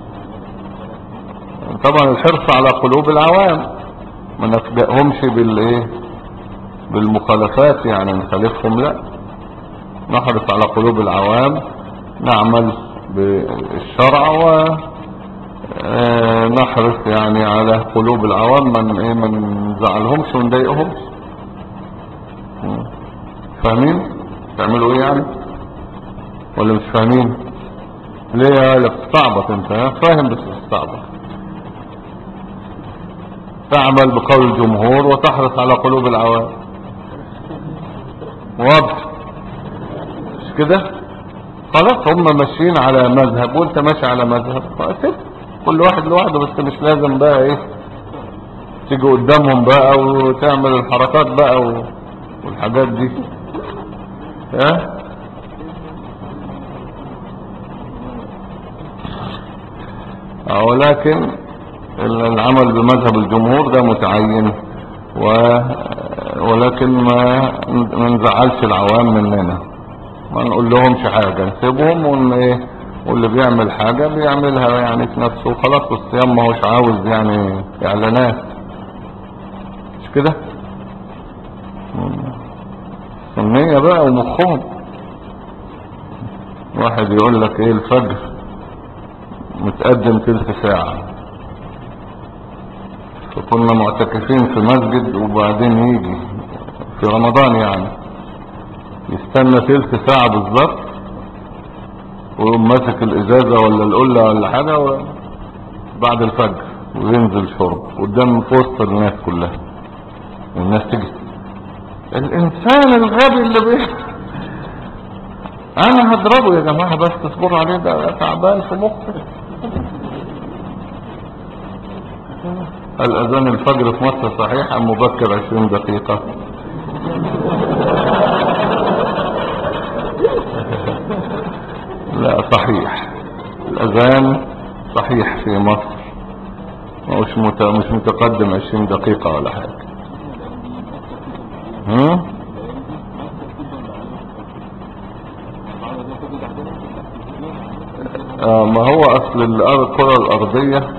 طبعا الحرص على قلوب العوام ما نفجأهمش بالايه بالمخالفات يعني نخالفهم لا نحرص على قلوب العوام نعمل بالشرع و آه، نحرص يعني على قلوب العوام من ايه من نزعلهمش ونضايقهمش مم. فاهمين تعملوا ايه يعني ولا مش فاهمين ليه يا ولا بتستعبط انت ها؟ فاهم بس بتستعبط تعمل بقول الجمهور وتحرص على قلوب العوام واضح مش كده خلاص هم ماشيين على مذهب وانت ماشي على مذهب فسيب كل واحد لوحده بس مش لازم بقى ايه تيجي قدامهم بقى وتعمل الحركات بقى و- والحاجات دي ها آه، ولكن العمل بمذهب الجمهور ده متعين و... ولكن ما ما نزعلش العوام مننا ما نقول لهمش حاجة نسيبهم ون... إيه، واللي بيعمل حاجة بيعملها يعني في نفسه وخلاص والصيام ما هوش عاوز يعني اعلانات مش كده مم. سنية بقى ومخهم واحد يقول لك ايه الفجر متقدم تلت ساعة فكنا معتكفين في مسجد وبعدين يجي في رمضان يعني يستنى تلت ساعة بالظبط ويقوم ماسك الازازة ولا القلة ولا حاجة و- بعد الفجر وينزل شرب قدام في وسط الناس كلها والناس تجي الانسان الغبي اللي بيه انا هضربه يا جماعة بس اصبروا عليه ده تعبان في مخه الأذان الفجر في مصر صحيح أم مبكر عشرين دقيقة في مصر مش مت... مش متقدم 20 دقيقة ولا حاجة هم؟ آه ما هو اصل الأرض- الكرة الارضية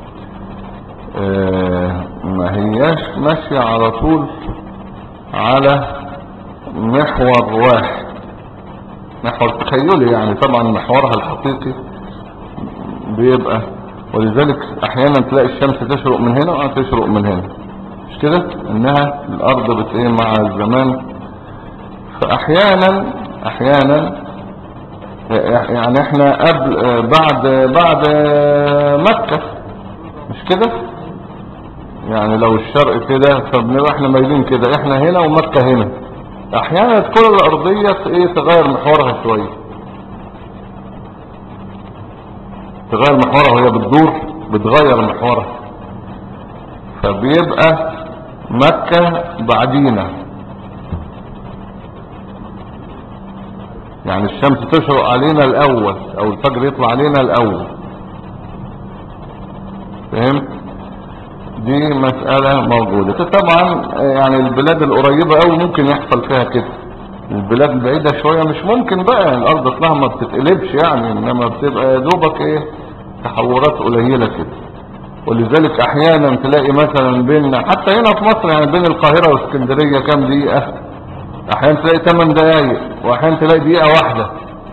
آه ما هياش ماشية على طول على محور واحد محور تخيلي يعني طبعا محورها الحقيقي بيبقى ولذلك احيانا تلاقي الشمس تشرق من هنا وتشرق من هنا مش كده انها الارض بت ايه مع الزمان فاحيانا احيانا يعني احنا قبل آه، بعد بعد آه، مكة مش كده يعني لو الشرق كده فبنبقى احنا مايلين كده احنا هنا ومكة هنا احيانا الكرة الارضية ايه تغير محورها شوية تغير محورها وهي بتدور بتغير محورها فبيبقى مكة بعدينا يعني الشمس تشرق علينا الاول او الفجر يطلع علينا الاول فهمت دي مسألة موجودة طبعا يعني البلاد القريبة قوي ممكن يحصل فيها كده البلاد البعيدة شوية مش ممكن بقى الارض اطلعها ما بتتقلبش يعني انما بتبقى يا دوبك ايه تحورات قليلة كده ولذلك احيانا تلاقي مثلا بين حتى هنا في مصر يعني بين القاهرة واسكندرية كام دقيقة احيانا تلاقي 8 دقايق واحيانا تلاقي دقيقة واحدة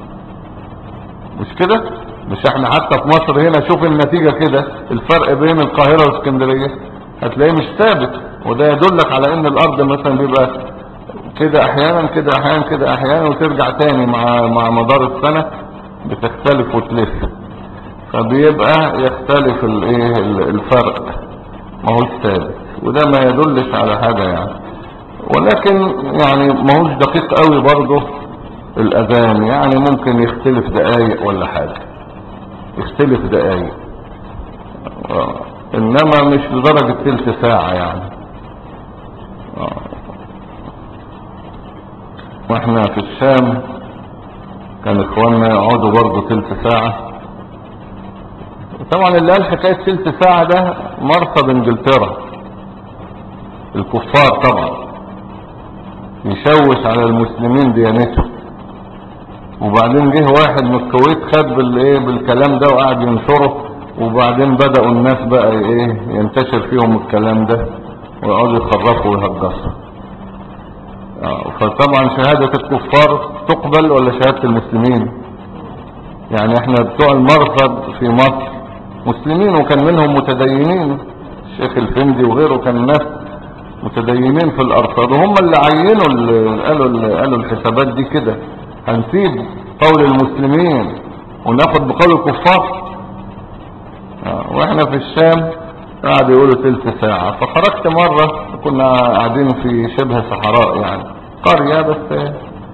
مش كده مش احنا حتى في مصر هنا شوف النتيجة كده الفرق بين القاهرة واسكندرية هتلاقيه مش ثابت وده يدلك على ان الارض مثلا بيبقى كده احيانا كده احيانا كده احيانا وترجع تاني مع مع مدار السنة بتختلف وتلف فبيبقى يختلف الايه الفرق ما هوش ثابت وده ما يدلش على حاجة يعني ولكن يعني ما هوش دقيق قوي برضه الاذان يعني ممكن يختلف دقايق ولا حاجة يختلف دقايق آه. انما مش لدرجة تلت ساعة يعني آه. واحنا في الشام كان اخواننا يقعدوا برضه تلت ساعة طبعا اللي قال حكاية تلت ساعة ده مرصد انجلترا الكفار طبعا يشوش على المسلمين ديانته وبعدين جه واحد من الكويت خد بالايه بالكلام ده وقعد ينشره وبعدين بدأوا الناس بقى ايه ينتشر فيهم الكلام ده ويقعدوا يخرفوا ويهجصوا آه، فطبعا شهادة الكفار تقبل ولا شهادة المسلمين يعني احنا بتوع المرصد في مصر مسلمين وكان منهم متدينين الشيخ الفندي وغيره كان ناس متدينين في الارصاد وهم اللي عينوا اللي قالوا اللي قالوا الحسابات دي كده هنسيب قول المسلمين وناخد بقول الكفار آه، واحنا في الشام قعدوا يقولوا تلت ساعة فخرجت مرة كنا قاعدين في شبه صحراء يعني قرية بس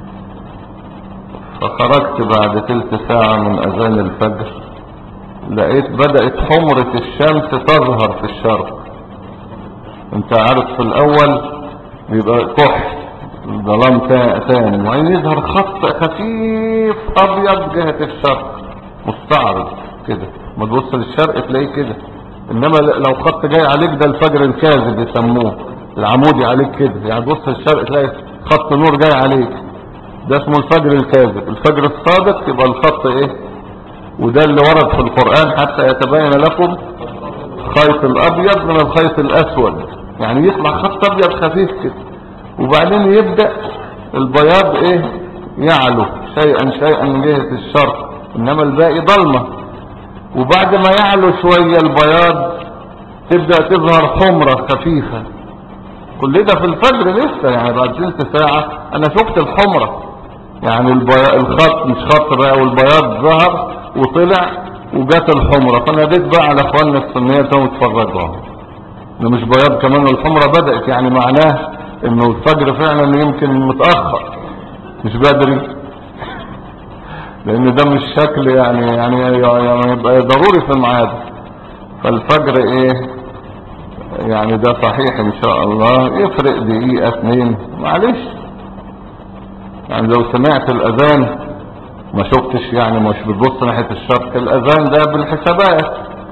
فخرجت بعد تلت ساعة من اذان الفجر لقيت بدأت حمرة الشمس تظهر في الشرق انت عارف في الاول بيبقى كحل ظلام تا- تام وبعدين يظهر خط خفيف ابيض جهة الشرق مستعرض كده ما تبص للشرق تلاقيه كده انما ل- لو خط جاي عليك ده الفجر الكاذب يسموه العمودي عليك كده يعني تبص للشرق تلاقي خط نور جاي عليك ده اسمه الفجر الكاذب الفجر الصادق يبقى الخط ايه وده اللي ورد في القرآن حتى يتبين لكم الخيط الابيض من الخيط الاسود يعني يطلع خط ابيض خفيف كده وبعدين يبدأ البياض ايه يعلو شيئا شيئا من جهة الشرق انما الباقي ضلمة وبعد ما يعلو شوية البياض تبدأ تظهر حمرة خفيفة كل ده في الفجر لسه يعني بعد ثلث ساعة انا شفت الحمرة يعني البياض الخط مش خط بقى والبياض ظهر وطلع وجات الحمرة فناديت بقى على اخواننا السنية كانوا يتفرجوا ده مش بياض كمان والحمرة بدأت يعني معناه انه الفجر فعلا يمكن متأخر مش بدري لان ده مش شكل يعني يعني, يعني يبقى ضروري في الميعاد فالفجر ايه يعني ده صحيح ان شاء الله يفرق دقيقة اتنين معلش يعني لو سمعت الاذان ما شفتش يعني مش بتبص ناحية الشرق الاذان ده بالحسابات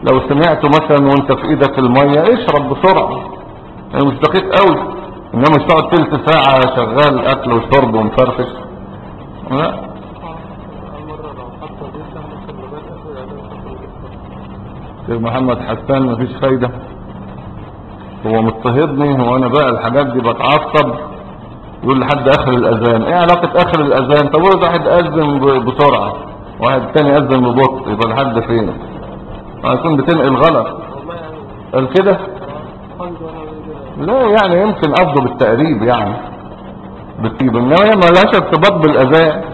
لو سمعته مثلا وانت في ايدك المية اشرب بسرعة يعني مش دقيق قوي انما مش تقعد تلت ساعة شغال اكل وشرب ومفرفش لا مرة لو حتى جدا ممكن لغاية آخر الإعلان شيخ محمد حسان مفيش فايدة هو مضطهدني هو انا بقى الحاجات دي بتعصب يقول لحد اخر الاذان ايه علاقة اخر الاذان طب ولد واحد اذن ب- بسرعة واحد تاني اذن ببطء يبقى لحد فين هيكون بتنقل غلط والله يعني قال كده خالد وأنا كده لا يعني يمكن قصده بالتقريب يعني بالتقريب انما هي ما لهاش ارتباط بالاذان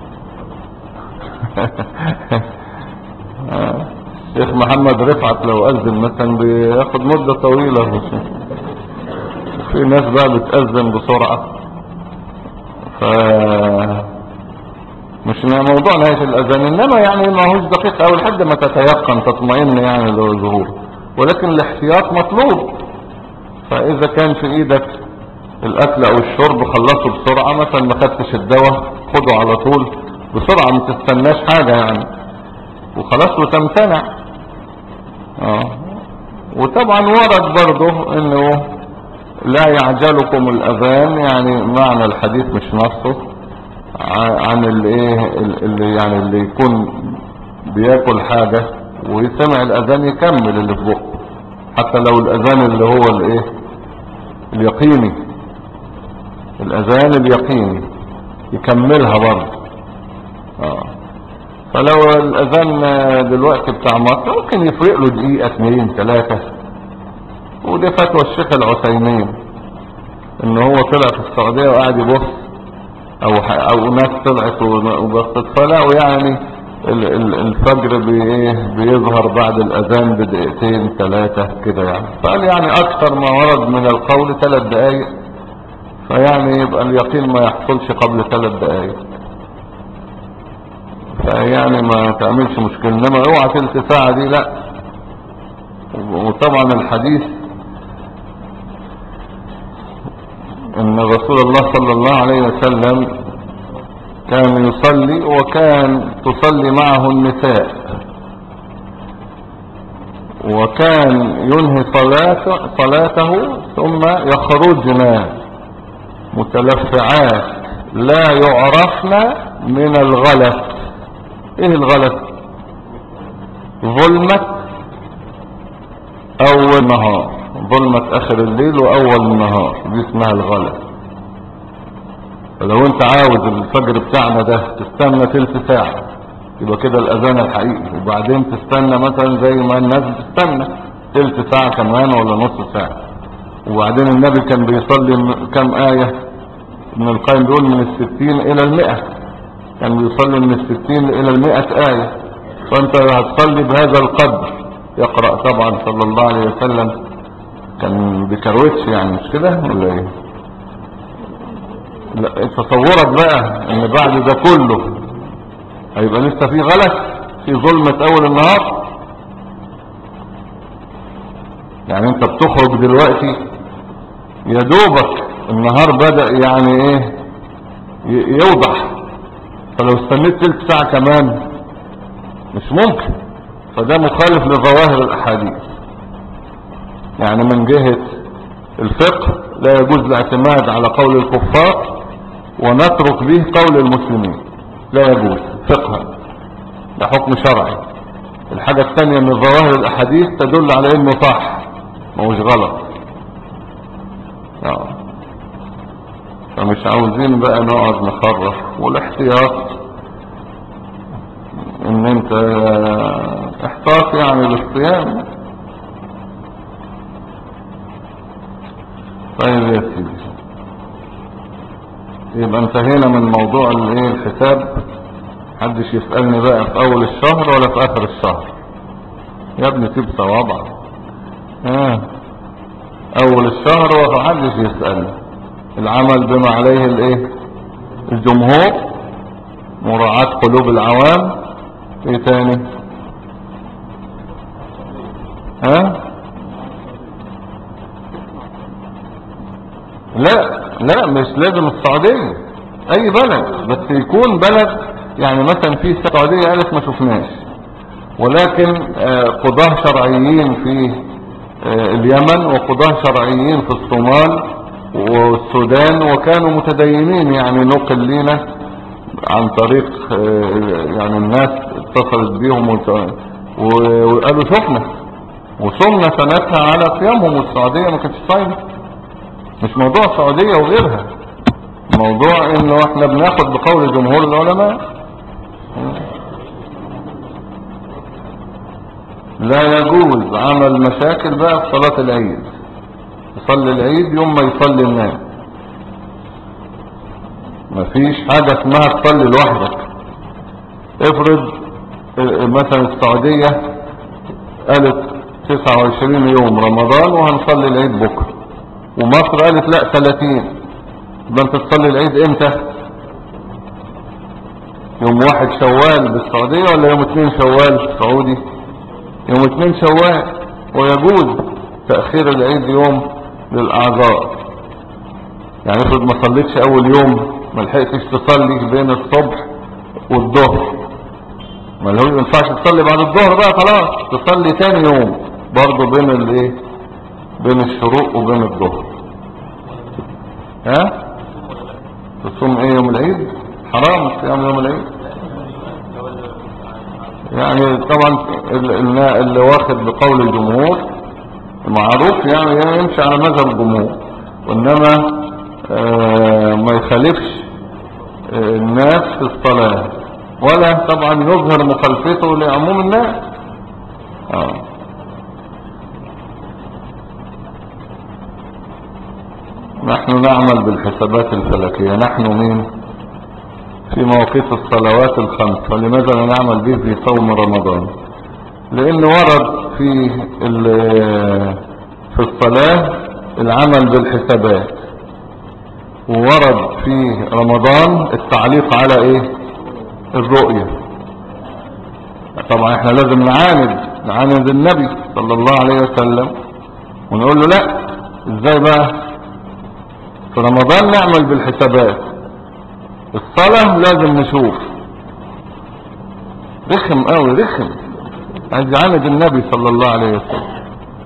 آه. الشيخ محمد رفعت لو اذن مثلا بياخد مدة طويلة بس في ناس بقى بتأذن بسرعة ف مش نا- موضوع نهاية الأذان إنما يعني ما هوش دقيق أو لحد ما تتيقن تطمئن يعني لظهوره ولكن الاحتياط مطلوب فإذا كان في إيدك الأكل أو الشرب خلصه بسرعة مثلا ما خدتش الدواء خده على طول بسرعة ما تستناش حاجة يعني وخلاص وتمتنع اه وطبعا ورد برضه انه لا يعجلكم الاذان يعني معنى الحديث مش نصه ع- عن اللي ايه اللي يعني اللي يكون بياكل حاجة ويسمع الاذان يكمل اللي في بقه حتى لو الاذان اللي هو الايه اليقيني الاذان اليقيني يكملها برضه اه فلو الاذان دلوقتي بتاع مصر ممكن يفرق له دقيقة اتنين تلاتة ودي فتوى الشيخ العثيمين ان هو طلع في السعودية وقاعد يبص او ح- او ناس طلعت وبصت فلقوا يعني ال- ال- الفجر بي إيه بيظهر بعد الاذان بدقيقتين ثلاثة كده يعني فقال يعني اكثر ما ورد من القول ثلاث دقايق فيعني يبقى اليقين ما يحصلش قبل ثلاث دقايق فيعني ما تعملش مشكلة انما اوعى تلت ساعة دي لا وطبعا الحديث ان رسول الله صلى الله عليه وسلم كان يصلي وكان تصلي معه النساء وكان ينهي صلاته, صلاته ثم يخرجن متلفعات لا يعرفن من الغلس ايه الغلس ظلمة اول نهار ظلمة اخر الليل واول النهار دي اسمها الغلس فلو انت عاوز الفجر بتاعنا ده تستنى تلت ساعة يبقى كده الاذان الحقيقي وبعدين تستنى مثلا زي ما الناس بتستنى تلت ساعة كمان ولا نص ساعة وبعدين النبي كان بيصلي م- كم آية ابن القيم بيقول من الستين الى المئة كان بيصلي من الستين الى المئة آية فانت هتصلي بهذا القدر يقرأ طبعا صلى الله عليه وسلم كان بكروتش يعني مش كده ولا ايه لا تصورك بقى ان بعد ده كله هيبقى لسه في غلط في ظلمة اول النهار يعني انت بتخرج دلوقتي يا دوبك النهار بدأ يعني ايه ي- يوضح فلو استنيت تلت ساعة كمان مش ممكن فده مخالف لظواهر الاحاديث يعني من جهة الفقه لا يجوز الاعتماد على قول الكفار ونترك به قول المسلمين لا يجوز فقها ده حكم شرعي الحاجة الثانية من ظواهر الاحاديث تدل على انه صح ما هوش غلط آه. فمش عاوزين بقى نقعد نخرف والاحتياط ان انت احتاط يعني للصيام طيب يا سيدي يبقى انتهينا من موضوع الايه الحساب محدش يسألني بقى في اول الشهر ولا في اخر الشهر يا ابني سيب صوابعك اه اول الشهر ومحدش يسألني العمل بما عليه الايه الجمهور مراعاة قلوب العوام ايه تاني ها لا لا مش لازم السعودية اي بلد بس يكون بلد يعني مثلا في السعودية قالت ما شفناش ولكن آه، قضاة شرعيين في آه، اليمن وقضاة شرعيين في الصومال والسودان وكانوا متدينين يعني نقل لنا عن طريق آه، يعني الناس اتصلت بيهم وت- و- وقالوا شفنا وصمنا سنتها على صيامهم والسعودية ما كانتش صايمة مش موضوع السعودية وغيرها موضوع انه احنا بناخد بقول جمهور العلماء لا يجوز عمل مشاكل بقى في صلاة العيد يصلي العيد يوم ما يصلي الناس مفيش حاجة اسمها تصلي لوحدك افرض اه، مثلا السعودية قالت 29 يوم رمضان وهنصلي العيد بكرة ومصر قالت لا 30 يبقى انت تصلي العيد امتى يوم واحد شوال بالسعودية ولا يوم اتنين شوال سعودي يوم اتنين شوال ويجوز تأخير العيد يوم للأعذار يعني افرض ما صليتش اول يوم ما لحقتش تصلي بين الصبح والظهر ما لو ما ينفعش تصلي بعد الظهر بقى خلاص تصلي تاني يوم برضه بين الايه بين الشروق وبين الظهر ها تصوم ايه يوم العيد حرام صيام يوم العيد يعني طبعا ال- ال- اللي واخد بقول الجمهور معروف يعني يمشي على مذهب الجمهور وانما آه، ما يخالفش آه، الناس في الصلاة ولا طبعا يظهر مخالفته لعموم الناس آه. نحن نعمل بالحسابات الفلكية نحن مين في مواقيت الصلوات الخمس ولماذا لا نعمل به في صوم رمضان لان ورد في ال- في الصلاة العمل بالحسابات وورد في رمضان التعليق على ايه الرؤية طبعا احنا لازم نعاند نعاند النبي صلى الله عليه وسلم ونقول له لا ازاي بقى في رمضان نعمل بالحسابات الصلاة لازم نشوف رخم قوي رخم عايز يعاند النبي صلى الله عليه وسلم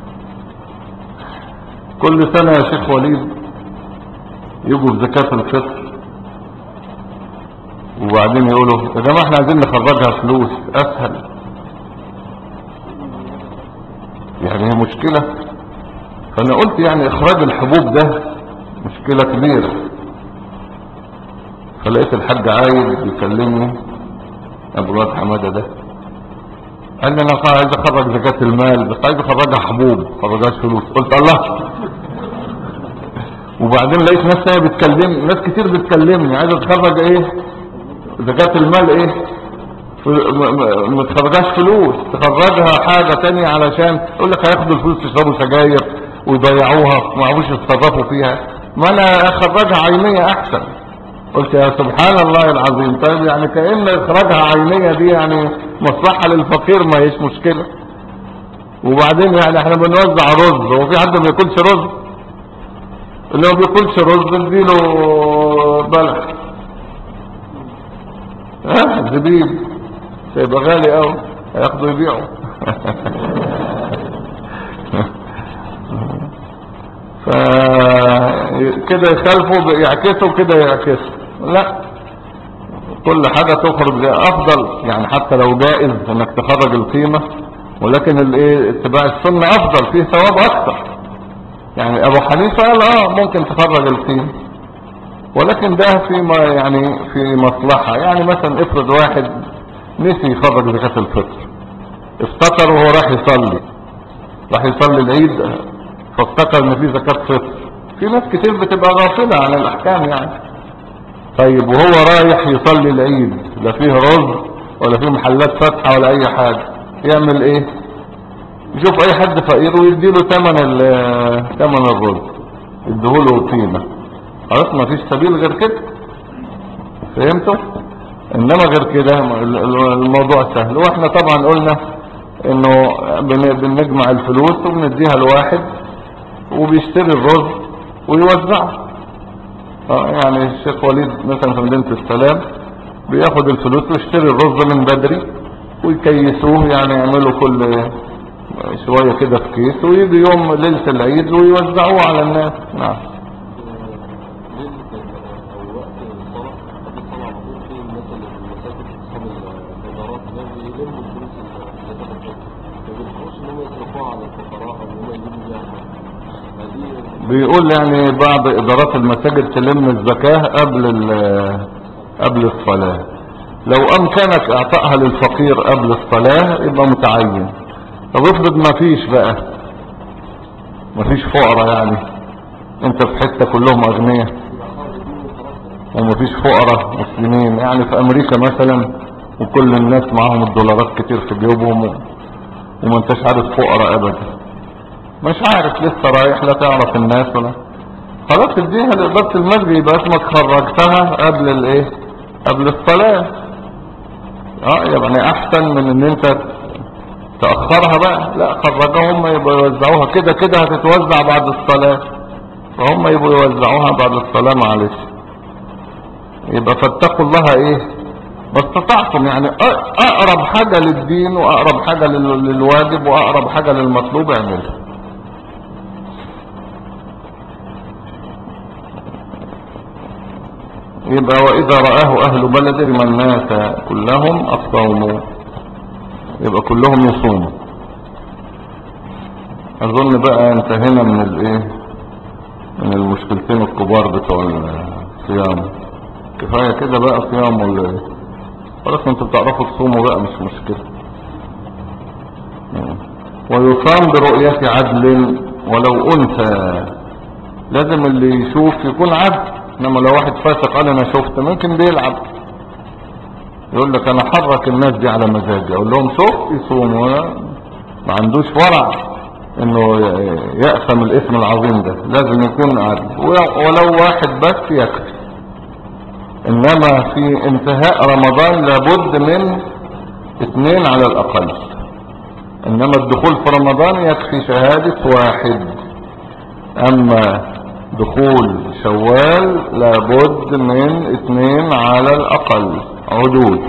كل سنة يا شيخ وليد يجوا في زكاة الفطر وبعدين يقولوا يا جماعة احنا عايزين نخرجها فلوس اسهل يعني هي مشكلة فانا قلت يعني اخراج الحبوب ده مشكلة كبيرة فلقيت الحاج عايد بيكلمني ابو الواد حمادة ده قال لي انا عايز اخرج زكاة المال بس عايز اخرجها حبوب خرجهاش فلوس قلت الله وبعدين لقيت ناس تانية بتكلم ناس كتير بتكلمني عايزه تخرج ايه زكاة المال ايه ف- م- م- ما تخرجهاش فلوس تخرجها حاجة تانية علشان يقول لك هياخدوا الفلوس يشربوا سجاير ويضيعوها وما يعرفوش يتصرفوا فيها ما انا اخرجها عينية احسن قلت يا سبحان الله العظيم طيب يعني كأن اخراجها عينية دي يعني مصلحة للفقير ما هيش مشكلة وبعدين يعني احنا بنوزع رز هو في حد ما بياكلش رز اللي ما بياكلش رز نديله بلح ها زبيب هيبقى غالي قوي هياخدوا يبيعوا فكده يخالفوا يعكسوا كده يعكسوا لا كل حاجة تخرج زي افضل يعني حتى لو جائز انك تخرج القيمة ولكن الايه اتباع السنة افضل فيه ثواب اكثر يعني ابو حنيفة قال اه ممكن تخرج القيمة ولكن ده في ما يعني في مصلحة يعني مثلا افرض واحد نسي يخرج زكاة الفطر افتكر وهو راح يصلي راح يصلي العيد فافتكر ان في زكاة فطر في ناس كتير بتبقى غافلة عن الاحكام يعني طيب وهو رايح يصلي العيد لا فيه رز ولا فيه محلات فاتحة ولا اي حاجة يعمل ايه يشوف اي حد فقير ويديله تمن ال- تمن الرز يديهوله قيمة خلاص ما فيش سبيل غير كده فهمتوا انما غير كده ال- ال- الموضوع سهل واحنا طبعا قلنا انه بن- بنجمع الفلوس وبنديها لواحد وبيشتري الرز ويوزعه اه يعني الشيخ وليد مثلا في مدينة السلام بياخد الفلوس ويشتري الرز من بدري ويكيسوه يعني يعملوا كل شوية كده في كيس ويجي يوم ليلة العيد ويوزعوه على الناس نعم ليلة أو وقت الصلاة قبل الصلاة على طول في الناس اللي في المساجد أصحاب الإدارات ده بيلموا الفلوس اللي دخلت ما بيلحقوش إن هم يصرفوها على الفقراء أو إن هم يجيبوا بيها فدي بيقول يعني بعض ادارات المساجد تلم الزكاة قبل ال- قبل الصلاة لو امكنك اعطائها للفقير قبل الصلاة يبقى متعين طب افرض ما فيش بقى ما فيش فقراء يعني انت في حتة كلهم اغنياء وما فيش فقراء مسلمين يعني في امريكا مثلا وكل الناس معاهم الدولارات كتير في جيوبهم و- وما انتش عارف فقراء ابدا مش عارف لسه رايح لا تعرف الناس ولا خلاص اديها لإدارة المسجد يبقى اسمك خرجتها قبل الايه قبل الصلاة اه يعني احسن من ان انت تأخرها بقى لا خرجوها هم يبقوا يوزعوها كده كده هتتوزع بعد الصلاة فهم يبقوا يوزعوها بعد الصلاة معلش يبقى فاتقوا الله ايه ما استطعتم يعني أ- اقرب حاجة للدين واقرب حاجة لل- للواجب واقرب حاجة للمطلوب اعملها يبقى وإذا رآه أهل بلد من الناس كلهم الصوم يبقى كلهم يصوموا أظن بقى انتهينا من الإيه من المشكلتين الكبار بتوع الصيام كفاية كده بقى صيام ولا إيه خلاص انتوا بتعرفوا تصوموا بقى مش مشكلة مم. ويصام برؤية عدل ولو أنثى لازم اللي يشوف يكون عدل انما لو واحد فاسق قال انا شفت ممكن بيلعب يقول لك انا حرك الناس دي على مزاجي اقول لهم شوف يصوموا ما عندوش ورع انه ي- يأثم الاسم العظيم ده لازم يكون عدل و- ولو واحد بس يكفي انما في انتهاء رمضان لابد من اثنين على الاقل انما الدخول في رمضان يكفي شهادة واحد اما دخول شوال لابد من اثنين على الاقل عدود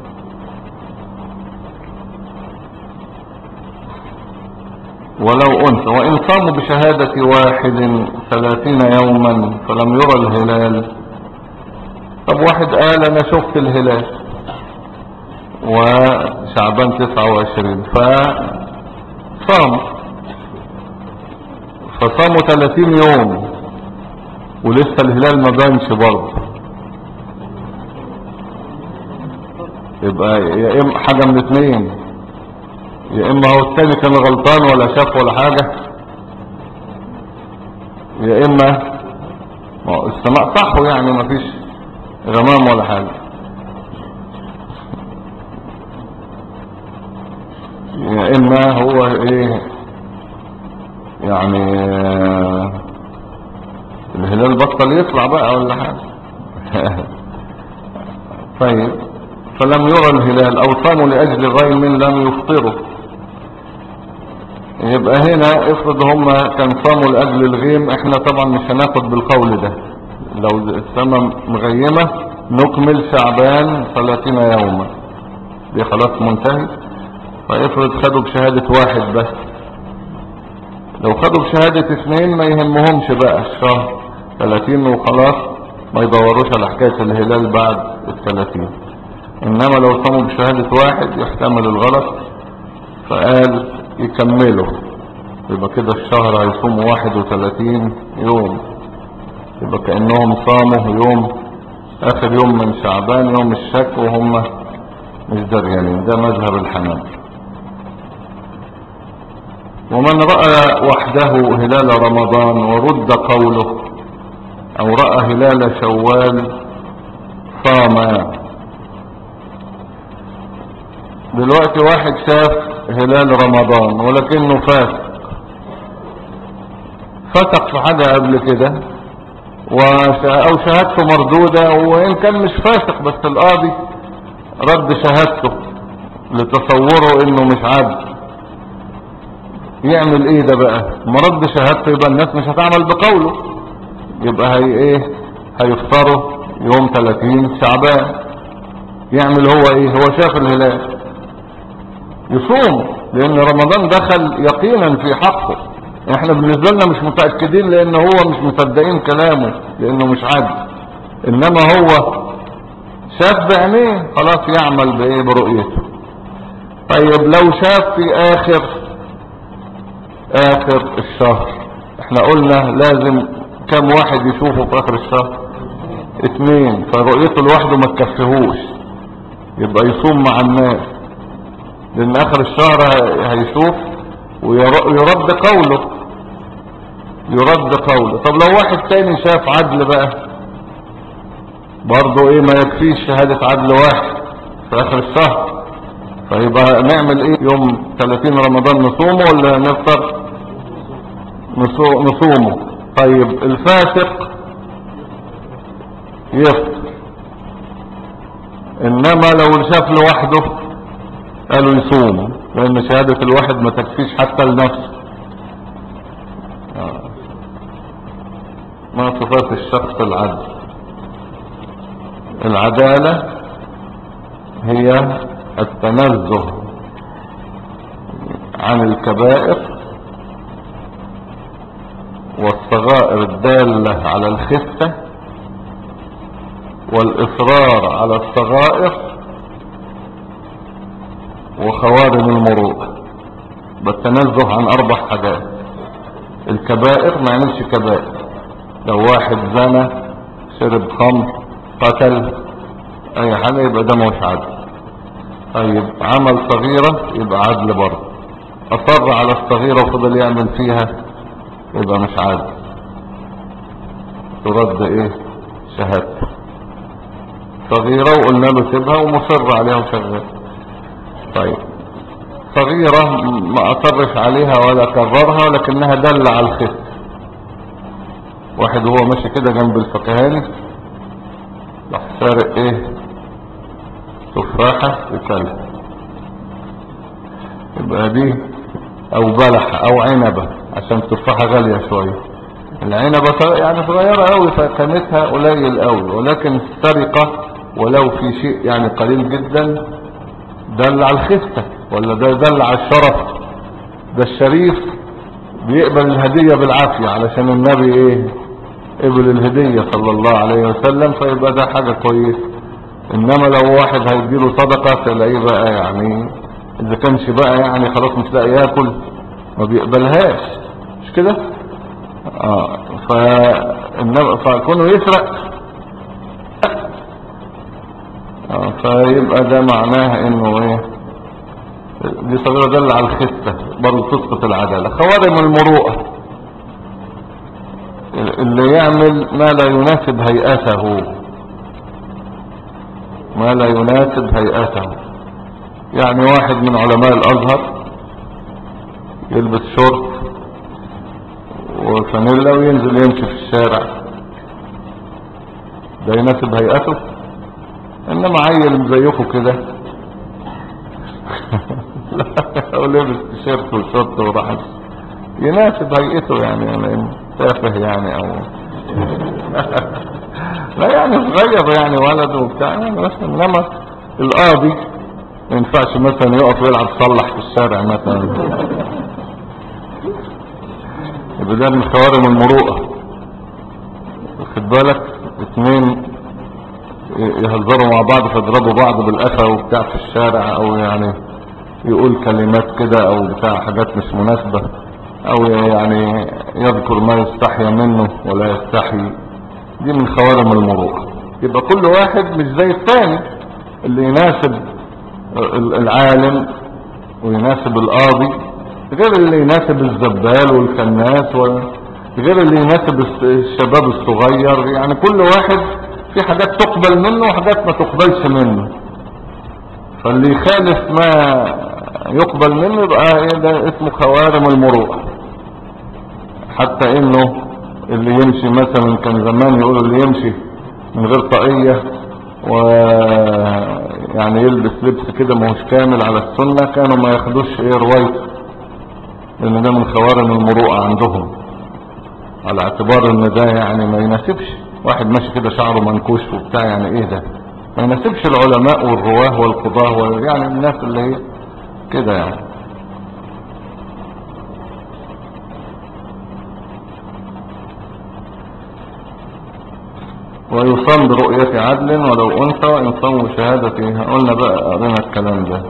ولو انثى وان صاموا بشهادة واحد ثلاثين يوما فلم يرى الهلال طب واحد قال انا شفت الهلال وشعبان تسعة وعشرين فصام فصاموا 30 يوم ولسه الهلال ما بانش برضه يبقى يا اما حاجة من اتنين يا اما هو التاني كان غلطان ولا شاف ولا حاجة يا اما ما هو السماء صحوا يعني ما فيش غمام ولا حاجة يا اما هو ايه يعني آه، الهلال بطل يطلع بقى ولا حاجة طيب فلم يرى الهلال او صاموا لاجل غيم لم يفطروا يبقى هنا افرض هم كان صاموا لاجل الغيم احنا طبعا مش هناخد بالقول ده لو السماء مغيمة نكمل شعبان 30 يوما دي خلاص منتهي فافرض خدوا بشهادة واحد بس لو خدوا بشهادة اثنين ما يهمهمش بقى الشهر 30 وخلاص ما يدوروش على حكاية الهلال بعد الثلاثين انما لو صاموا بشهادة واحد يحتمل الغلط فقال يكملوا يبقى كده الشهر هيصوموا 31 يوم يبقى كأنهم صاموا يوم اخر يوم من شعبان يوم الشك وهم مش دريانين ده مذهب الحنابلة ومن رأى وحده هلال رمضان ورد قوله او رأى هلال شوال صام دلوقتي واحد شاف هلال رمضان ولكنه فاسق فسق في حاجة قبل كده وش- او شهادته مردودة وان كان مش فاسق بس القاضي رد شهادته لتصوره انه مش عبد يعمل ايه ده بقى مرد شهادته يبقى الناس مش هتعمل بقوله يبقى هي ايه هيفطروا يوم 30 شعبان يعمل هو ايه هو شاف الهلال يصوم لان رمضان دخل يقينا في حقه احنا بالنسبة لنا مش متأكدين لان هو مش مصدقين كلامه لانه مش عادل انما هو شاف بعينيه خلاص يعمل بايه برؤيته طيب لو شاف في اخر اخر الشهر احنا قلنا لازم كم واحد يشوفه في اخر الشهر اتنين فرؤيته لوحده ما تكفيهوش يبقى يصوم مع الناس لان اخر الشهر هي- هيشوف ويرد قوله يرد قوله طب لو واحد تاني شاف عدل بقى برضه ايه ما يكفيش شهادة عدل واحد في اخر الشهر فيبقى نعمل ايه يوم 30 رمضان نصومه ولا نفطر نصو- نصومه طيب الفاسق يفطر انما لو شاف لوحده قالوا يصوم لان شهادة الواحد ما تكفيش حتى لنفسه آه. ما صفات الشخص العدل العدالة هي التنزه عن الكبائر والصغائر الدالة على الخفة والإصرار على الصغائر وخوارم المروءة بالتنزه عن أربع حاجات الكبائر ما يعملش كبائر لو واحد زنى شرب خمر قتل أي حاجة يبقى ده مش عدل طيب عمل صغيرة يبقى عدل برضه أصر على الصغيرة وفضل يعمل فيها يبقى مش عادل ترد ايه شهادته صغيرة وقلنا له سيبها ومصر عليها وشغال طيب صغيرة ما اصرش عليها ولا كررها لكنها دل على الخف واحد وهو ماشي كده جنب الفكهاني راح سارق ايه تفاحة وكلها يبقى دي او بلح او عنبة عشان التفاحة غالية شوية العنبة صغ- يعني صغيرة قوي فقيمتها قليل قوي ولكن السرقة ولو في شيء يعني قليل جدا دل على الخفة ولا ده دل على الشرف ده الشريف بيقبل الهدية بالعافية علشان النبي ايه قبل الهدية صلى الله عليه وسلم فيبقى ده حاجة كويسة انما لو واحد هيديله صدقة تلاقيه بقى يعني اذا كانش بقى يعني خلاص مش لاقي ياكل ما بيقبلهاش مش كده اه ف إنما- فكونه يسرق آه فيبقى ده معناه انه ايه دي صغيرة دل على الخفة برضه تسقط العدالة خوارم المروءة اللي يعمل ما لا يناسب هيئته ما لا يناسب هيئته يعني واحد من علماء الازهر يلبس شورت وفانيلا وينزل يمشي في الشارع ده يناسب هيئته انما عيل زيكم كده لو لبس تيشيرت وشورت وراح يناسب هيئته يعني يعني تافه يعني او لا يعني صغير يعني ولد وبتاع يعني مثلا انما القاضي ما ينفعش مثلا يقف يلعب صلح في الشارع مثلا يبقى ده من خوارم المروءة واخد بالك اتنين يهزروا مع بعض فيضربوا بعض بالقفا وبتاع في الشارع او يعني يقول كلمات كده او بتاع حاجات مش مناسبة او يعني يذكر ما يستحيا منه ولا يستحي دي من خوارم المروءة يبقى كل واحد مش زي الثاني اللي يناسب العالم ويناسب القاضي غير اللي يناسب الزبال والكناس غير اللي يناسب الشباب الصغير يعني كل واحد في حاجات تقبل منه وحاجات ما تقبلش منه فاللي يخالف ما يقبل منه يبقى ايه ده اسمه خوارم المروءة حتى انه اللي يمشي مثلا كان زمان يقولوا اللي يمشي من غير طاقية ويعني يلبس لبس كده ما هوش كامل على السنة كانوا ما ياخدوش ايه روايته لان ده من خوارم المروءة عندهم على اعتبار ان ده يعني ما يناسبش واحد ماشي كده شعره منكوش وبتاع يعني ايه ده ما يناسبش العلماء والرواه والقضاة وال- يعني الناس اللي هي كده يعني ويصام برؤية عدل ولو أنثى وإن صاموا بشهادته قلنا بقى قرينا الكلام ده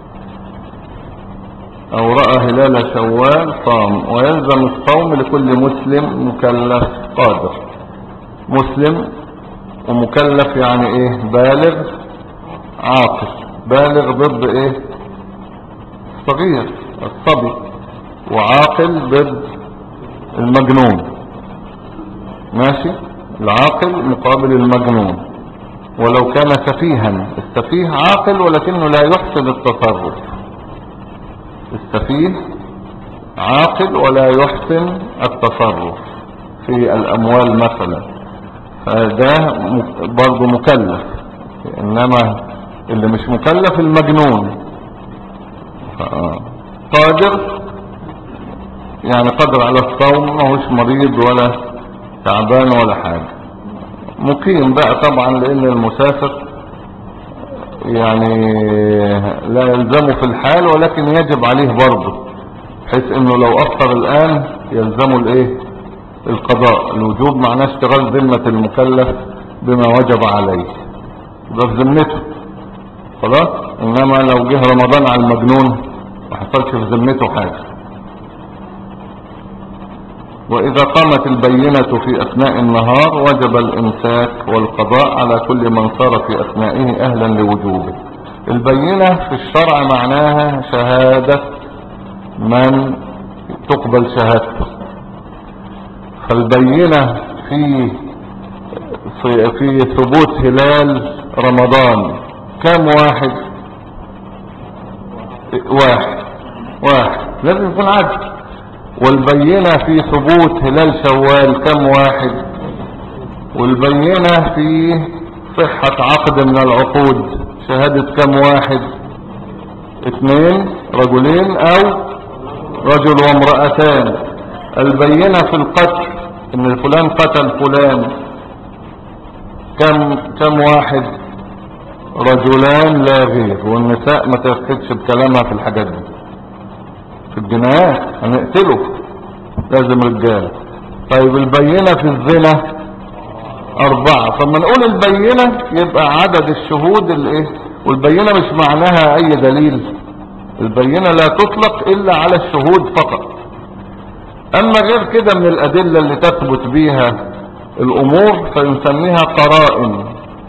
أو رأى هلال شوال صام ويلزم الصوم لكل مسلم مكلف قادر مسلم ومكلف يعني ايه بالغ عاقل بالغ ضد ايه صغير الصبي وعاقل ضد المجنون ماشي العاقل مقابل المجنون ولو كان سفيها السفيه عاقل ولكنه لا يحسن التصرف السفيه عاقل ولا يحسن التصرف في الأموال مثلا فده م- برضه مكلف إنما اللي مش مكلف المجنون ف- قادر يعني قادر على الصوم ماهوش مريض ولا تعبان ولا حاجة مقيم بقى طبعا لأن المسافر يعني لا يلزمه في الحال ولكن يجب عليه برضه بحيث انه لو افطر الان يلزمه الايه القضاء الوجوب معناه اشتغال ذمة المكلف بما وجب عليه ده في ذمته خلاص انما لو جه رمضان على المجنون ما حصلش في ذمته حاجة وإذا قامت البينة في أثناء النهار وجب الإمساك والقضاء على كل من صار في أثنائه أهلا لوجوبه البينة في الشرع معناها شهادة من تقبل شهادته فالبينة في في, في ثبوت هلال رمضان كم واحد واحد واحد لازم يكون عدل والبينة في ثبوت هلال شوال كم واحد والبينة في صحة عقد من العقود شهادة كم واحد اثنين رجلين او رجل وامرأتان البينة في القتل ان فلان قتل فلان كم كم واحد رجلان لا غير والنساء ما تفكتش بكلامها في الحاجات دي في الجنايات هنقتله لازم رجال طيب البينة في الزنا أربعة طب ما نقول البينة يبقى عدد الشهود الايه والبينة مش معناها أي دليل البينة لا تطلق إلا على الشهود فقط أما غير كده من الأدلة اللي تثبت بيها الأمور فنسميها قرائن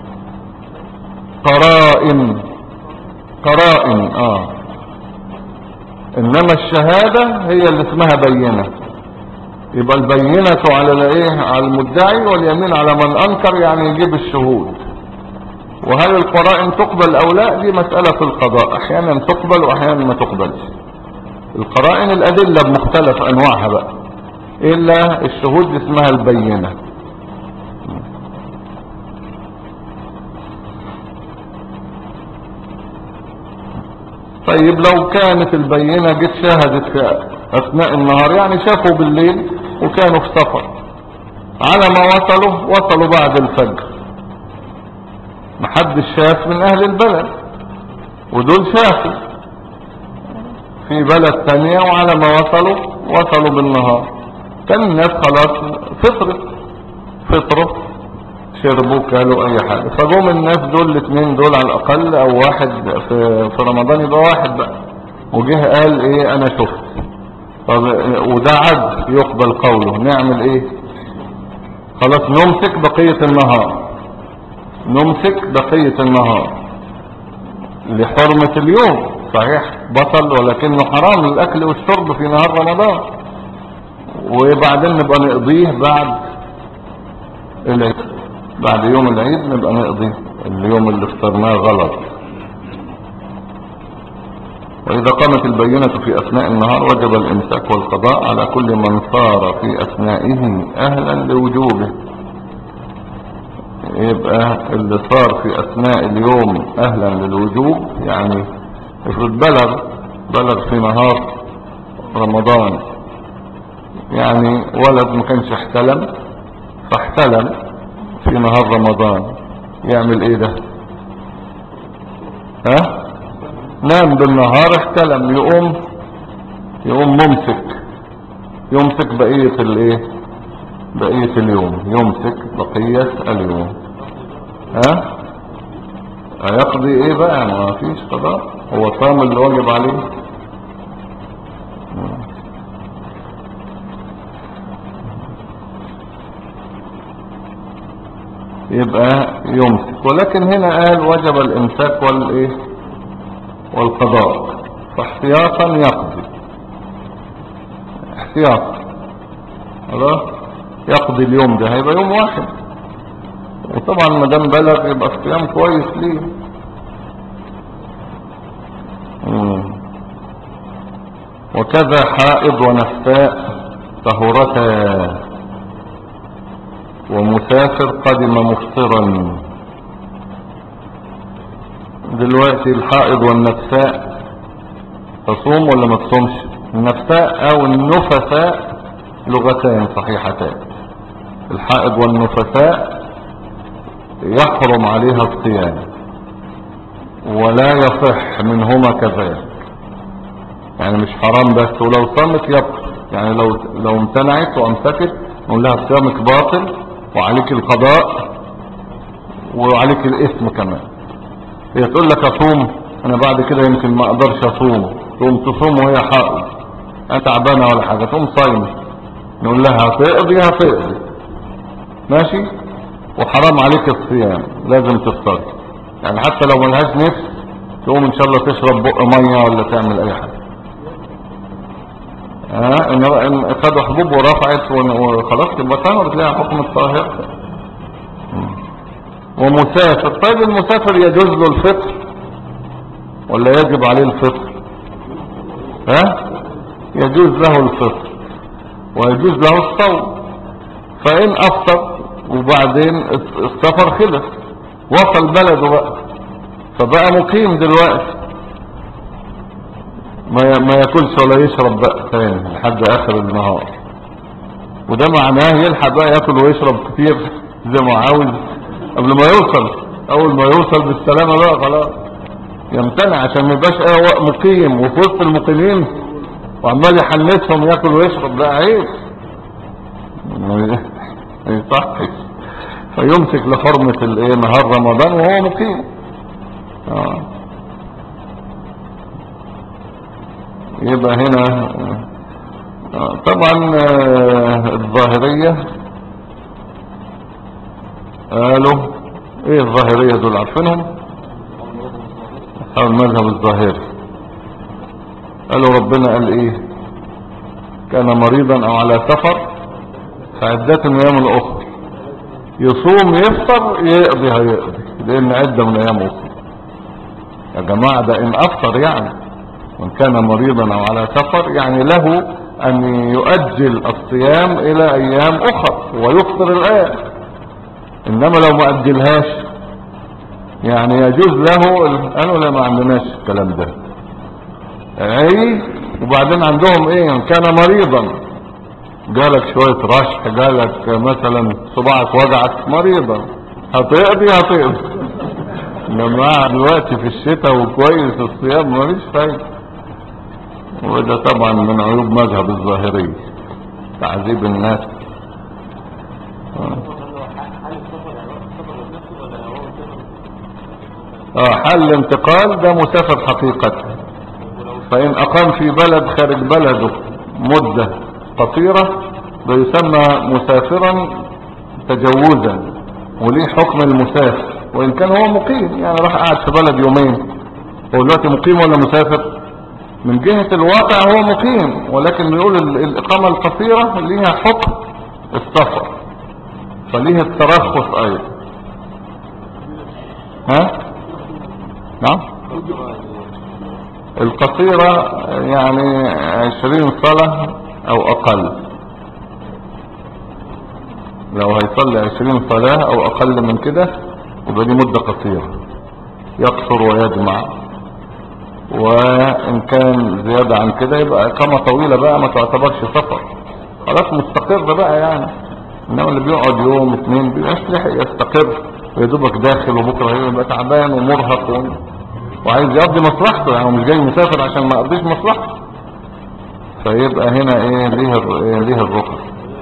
قرائن قرائن آه انما الشهادة هي اللي اسمها بينة يبقى البينة على الايه على المدعي واليمين على من انكر يعني يجيب الشهود وهل القرائن تقبل او لا دي مسألة في القضاء احيانا تقبل واحيانا ما تقبلش القرائن الادلة بمختلف انواعها بقى الا الشهود دي اسمها البينة طيب لو كانت البينة جت شاهدت في اثناء النهار يعني شافوا بالليل وكانوا في سفر على ما وصلوا وصلوا بعد الفجر محدش شاف من اهل البلد ودول شافوا في بلد تانية وعلى ما وصلوا وصلوا بالنهار كان الناس خلاص فطرت فطروا شربوا كلوا اي حاجة فجم الناس دول الاثنين دول على الاقل او واحد في, في رمضان يبقى واحد بقى وجه قال ايه انا شفت طب وده عد يقبل قوله نعمل ايه خلاص نمسك بقية النهار نمسك بقية النهار لحرمة اليوم صحيح بطل ولكنه حرام الاكل والشرب في نهار رمضان وبعدين نبقى نقضيه بعد العيد بعد يوم العيد نبقى نقضي اليوم اللي افترناه غلط وإذا قامت البينة في أثناء النهار وجب الإمساك والقضاء على كل من صار في أثنائه أهلا لوجوبه يبقى اللي صار في أثناء اليوم أهلا للوجوب يعني افرض بلغ بلغ في نهار رمضان يعني ولد ما كانش احتلم فاحتلم في نهار رمضان يعمل ايه ده ها نام بالنهار احتلم يقوم يقوم ممسك يمسك بقية الايه بقية اليوم يمسك بقية اليوم ها هيقضي ايه بقى ما فيش قضاء هو صام اللي واجب عليه يبقى يمسك ولكن هنا قال وجب الامساك والايه والقضاء فاحتياطا يقضي احتياطا خلاص يقضي اليوم ده هيبقى يوم واحد وطبعا ما دام بلغ يبقى الصيام كويس ليه مم. وكذا حائض ونفاء طهورتا ومسافر قدم مفطرا دلوقتي الحائض والنفساء تصوم ولا ما تصومش النفساء او النفساء لغتان صحيحتان الحائض والنفساء يحرم عليها الصيام ولا يصح منهما كذلك يعني مش حرام بس ولو صامت يبطل يعني لو لو امتنعت وامسكت نقول لها صيامك باطل وعليك القضاء وعليك الاثم كمان هي تقول لك اصوم انا بعد كده يمكن ما اقدرش اصوم تقوم تصوم وهي حائض انا تعبانه ولا حاجه تقوم صايمه نقول لها هتقضي هتقضي ماشي وحرام عليك الصيام لازم تفطر يعني حتى لو ملهاش نفس تقوم ان شاء الله تشرب بق ميه ولا تعمل اي حاجه ها ان إن خدوا حبوب ورفعت ون- وخلاص تبقى طاهر تلاقي حكم الطاهر مم. ومسافر طيب المسافر يجوز له الفطر ولا يجب عليه الفطر ها يجوز له الفطر ويجوز له الصوم فإن أفطر وبعدين السفر خلص وصل بلده بقى فبقى مقيم دلوقتي ما ي- ما ياكلش ولا يشرب بقى تاني لحد آخر النهار وده معناه يلحق بقى ياكل ويشرب كتير زي ما عاوز قبل ما يوصل اول ما يوصل بالسلامة بقى خلاص يمتنع عشان ما يبقاش ايه مقيم وفي وسط المقيمين وعمال يحنسهم ياكل ويشرب ده عيب ما يصحش فيمسك لحرمة الايه نهار رمضان وهو مقيم آه. يبقى هنا آه، طبعا آه، الظاهرية قالوا ايه الظاهرية دول عارفينهم اصحاب المذهب الظاهري قالوا ربنا قال ايه كان مريضا او على سفر فعدة من ايام الاخرى يصوم يفطر يقضي هيقضي لان عدة من ايام اخرى يا جماعة ده ان افطر يعني وان كان مريضا او على سفر يعني له ان يؤجل الصيام الى ايام اخرى ويفطر الان انما لو ما اجلهاش يعني يجوز له ال- قالوا لا ما عندناش الكلام ده اي وبعدين عندهم ايه ان كان مريضا جالك شوية رشح جالك مثلا صباعك وجعك مريضا هتقضي هتقضي جماعة دلوقتي في الشتاء وكويس الصيام مفيش فايدة وده طبعا من عيوب مذهب الظاهرية تعذيب الناس آه. اه حل الانتقال ده مسافر حقيقة فإن أقام في بلد خارج بلده مدة قصيرة ده يسمى مسافرا تجوزا وليه حكم المسافر وإن كان هو مقيم يعني راح قاعد في بلد يومين هو دلوقتي مقيم ولا مسافر من جهة الواقع هو مقيم ولكن بيقول ال- الإقامة القصيرة ليها حكم السفر فليه الترخص أيضا ها نعم القصيرة يعني عشرين صلاة او اقل لو هيصلي عشرين صلاة او اقل من كده يبقى دي مدة قصيرة يقصر ويجمع وان كان زيادة عن كده يبقى اقامة طويلة بقى ما تعتبرش سفر خلاص مستقر بقى يعني انما اللي بيقعد يوم اتنين بيبقاش لحق يستقر ويدوبك داخل وبكره يبقى تعبان ومرهق و... وعايز يقضي مصلحته يعني هو مش جاي مسافر عشان ما يقضيش مصلحته فيبقى هنا ايه ليه الر- إيه ليه الرخص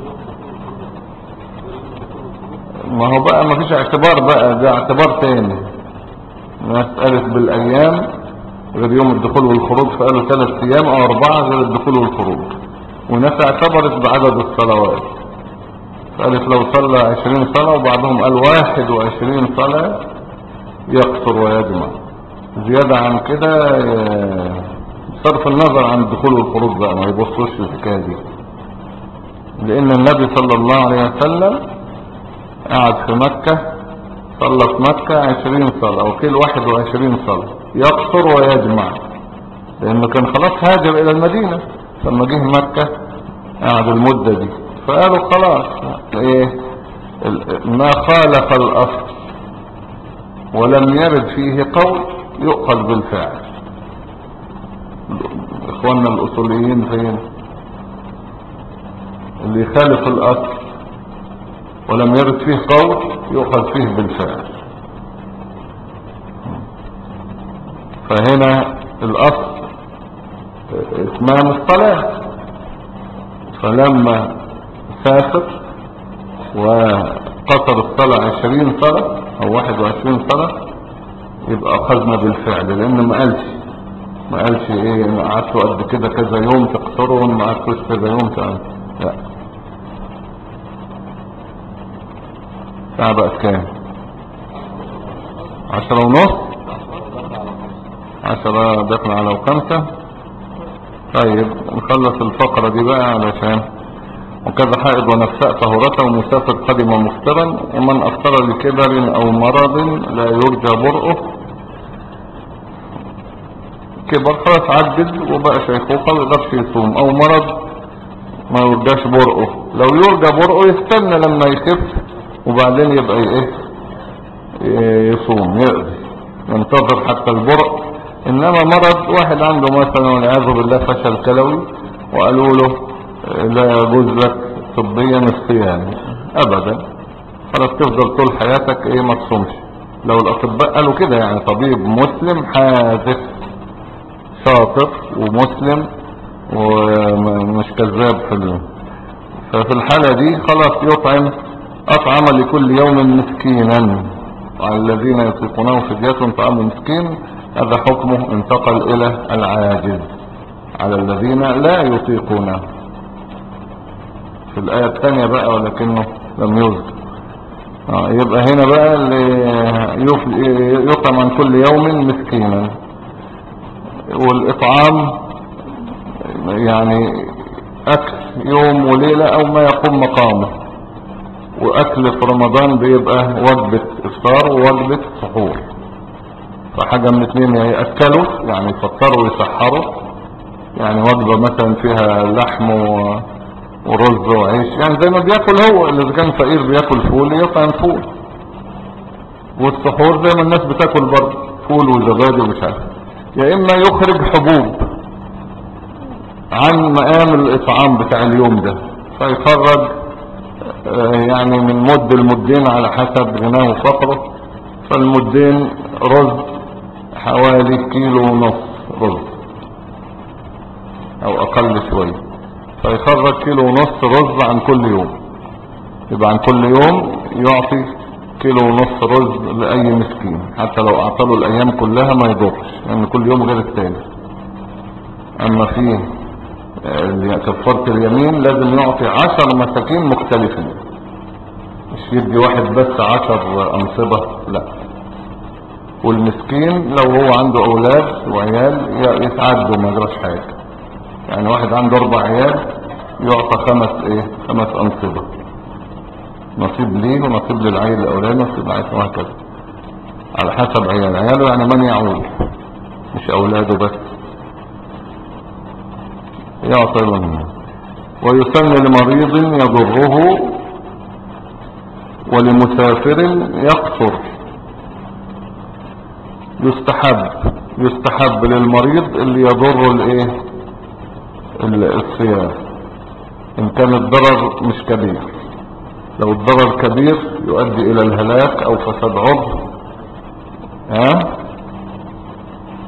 ما هو بقى ما فيش اعتبار بقى ده اعتبار تاني الناس قالت بالايام غير يوم الدخول والخروج فقالوا ثلاث ايام او اربعة غير الدخول والخروج وناس اعتبرت بعدد الصلوات قالت لو صلى عشرين صلاة وبعضهم قال واحد وعشرين صلاة يقصر ويجمع زيادة عن كده ي- صرف النظر عن الدخول والخروج بقى ما يبصوش في الحكاية دي لان النبي صلى الله عليه وسلم قعد في مكة صلى في مكة عشرين صلاة وكيل واحد وعشرين صلاة يقصر ويجمع لانه كان خلاص هاجر الى المدينة لما جه مكة قعد المدة دي فقالوا خلاص ايه ال- ما خالف الاصل ولم يرد فيه قول يؤخذ بالفعل اخواننا الاصوليين فين اللي يخالف الاصل ولم يرد فيه قول يؤخذ فيه بالفعل فهنا الاصل اتمام الصلاة فلما سافر وقصر الصلاة عشرين صلاة او واحد وعشرين صلاة يبقى اخذنا بالفعل لان ما قالش ما قالش ايه انا قعدت قد كده كذا يوم تقصروا ما قعدتوش كذا يوم تعمل لا الساعة بقت كام عشرة ونص عشرة داخل على خمسة طيب نخلص الفقرة دي بقى علشان وكذا حائض ونفساء طهورته ومسافر قدم مفطرا ومن افطر لكبر او مرض لا يرجى برؤه كبر خلاص عجز وبقى شيخوخة ما يقدرش يصوم او مرض ما يرجاش برؤه لو يرجى برؤه يستنى لما يخف وبعدين يبقى ايه إيه يصوم يقضي ينتظر حتى البرء انما مرض واحد عنده مثلا والعياذ بالله فشل كلوي وقالوا له إيه، لا يجوز لك طبيا الصيام ابدا خلاص تفضل طول حياتك ايه ما تصومش لو الاطباء قالوا كده يعني طبيب مسلم حاذق شاطر ومسلم ومش كذاب في ال... ففي الحالة دي خلاص يطعم أطعم لكل يوم مسكينا وعلى الذين يطيقونه فدية طعام مسكين هذا حكمه انتقل إلى العاجز على الذين لا يطيقونه في الآية الثانية بقى ولكنه لم يذكر آه، يبقى هنا بقى اللي يف- يطعم عن كل يوم مسكينا والإطعام يعني أكل يوم وليلة أو ما يقوم مقامه وأكل في رمضان بيبقى وجبة إفطار ووجبة سحور فحاجة من اتنين يا يأكلوا يعني يفطروا ويسحروا يعني وجبة مثلا فيها لحم و- ورز وعيش يعني زي ما بياكل هو اللي إذا كان فقير بياكل فول يطعم فول والسحور زي ما الناس بتاكل برضه فول وزبادي ومش عارف يا اما يخرج حبوب عن مقام الاطعام بتاع اليوم ده فيخرج آه، يعني من مد لمدين على حسب غناه وفقره فالمدين رز حوالي كيلو ونص رز او اقل شوية فيخرج كيلو ونص رز عن كل يوم يبقى عن كل يوم يعطي كيلو ونص رز لأي مسكين حتى لو اعطاله الايام كلها ما يضرش لان يعني كل يوم غير التاني اما في آه، كفارة اليمين لازم يعطي عشر مساكين مختلفين مش يدي واحد بس عشر انصبة لا والمسكين لو هو عنده اولاد وعيال ي- يتعدوا ما يجراش حاجة يعني واحد عنده اربع عيال يعطى خمس ايه خمس انصبة نصيب ليه ونصيب للعيل الاولاني ونصيب للعيل وهكذا على حسب عيال عياله يعني من يعول مش اولاده بس يعطي لهم ويسن لمريض يضره ولمسافر يقصر يستحب يستحب للمريض اللي يضر الايه ال- الصيام ان كان الضرر مش كبير لو الضرر كبير يؤدي الى الهلاك او فساد عضو ها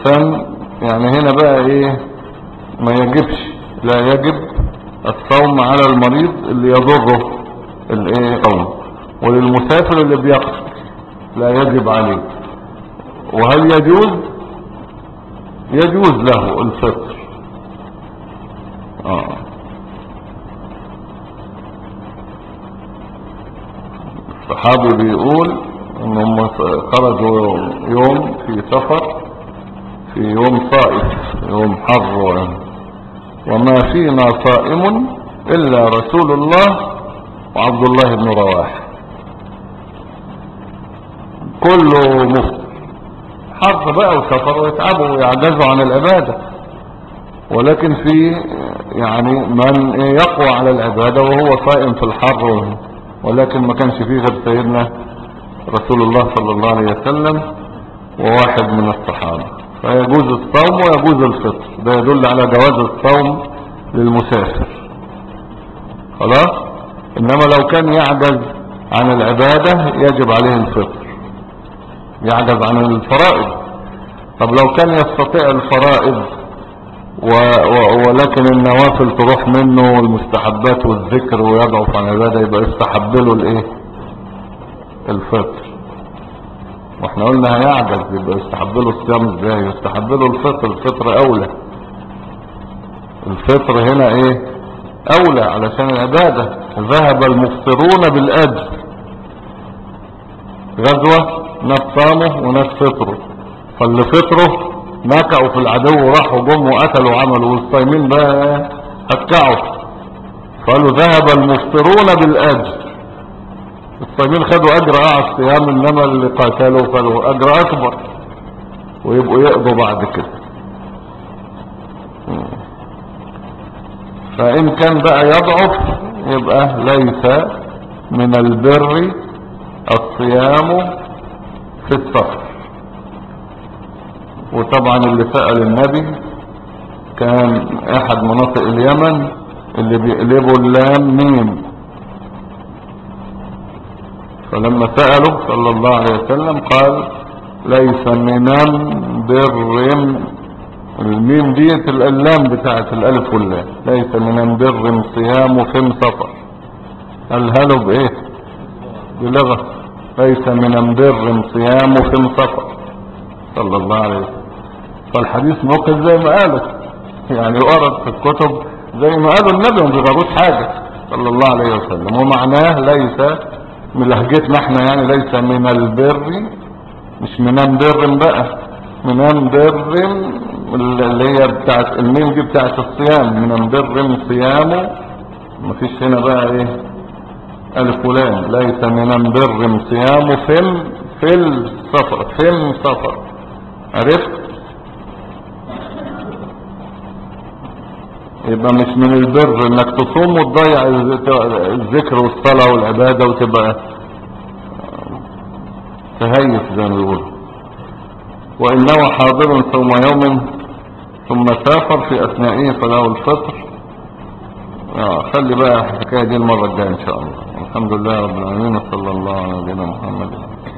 عشان يعني هنا بقى ايه ما يجبش لا يجب الصوم على المريض اللي يضره الايه صوم وللمسافر اللي بيقصر لا يجب عليه وهل يجوز يجوز له الفطر اه الصحابي بيقول انهم خرجوا يوم في سفر في يوم صائف يوم حر و- وما فينا صائم الا رسول الله وعبد الله بن رواحه كله مفطر حر بقى وسفر ويتعبوا ويعجزوا عن العبادة ولكن في يعني من يقوى على العبادة وهو صائم في الحر ولكن ما كانش فيه غير سيدنا رسول الله صلى الله عليه وسلم وواحد من الصحابة فيجوز الصوم ويجوز الفطر ده يدل على جواز الصوم للمسافر خلاص انما لو كان يعجز عن العبادة يجب عليه الفطر يعجز عن الفرائض طب لو كان يستطيع الفرائض و... و... ولكن النوافل تروح منه والمستحبات والذكر ويضعف عن العبادة يبقى يستحب له الايه الفطر واحنا قلنا هيعجز يبقى يستحب له الصيام ازاي يستحب له الفطر الفطر اولى الفطر هنا ايه اولى علشان العبادة ذهب المفطرون بالاجر غزوة ناس صاموا وناس فطروا فاللي فطروا نكعوا في العدو وراحوا جم وقتلوا وعملوا والصايمين بقى هكعوا قالوا ذهب المفطرون بالاجر الصايمين خدوا اجر اه على الصيام انما اللي قاتلوا خدوا اجر اكبر ويبقوا يقضوا بعد كده فان كان بقى يضعف يبقى ليس من البر الصيام في السفر وطبعا اللي سأل النبي كان احد مناطق اليمن اللي بيقلبوا اللام ميم فلما سأله صلى الله عليه وسلم قال ليس من بر الميم ديت اللام بتاعت الالف واللام ليس من بر صيام في سفر الهلوا بايه بلغة ليس من بر صيام في سفر صلى الله عليه وسلم فالحديث موقف زي ما قالوا يعني ورد في الكتب زي ما قالوا النبي ما بيغيروش حاجة صلى الله عليه وسلم ومعناه ليس من لهجتنا احنا يعني ليس من البر مش من بر بقى من بر اللي هي بتاعت الميم دي بتاعت الصيام من بر صيامه مفيش هنا بقى ايه الف ولام ليس من بر صيام في في السفر في السفر عرفت يبقى مش من البر انك تصوم وتضيع الذكر والصلاة والعبادة وتبقى تهيس زي ما بيقولوا وإنه حاضر صوم يوم ثم سافر في أثنائه فله الفطر آه خلي بقى الحكاية دي المرة الجاية إن شاء الله الحمد لله رب العالمين وصلى الله على نبينا محمد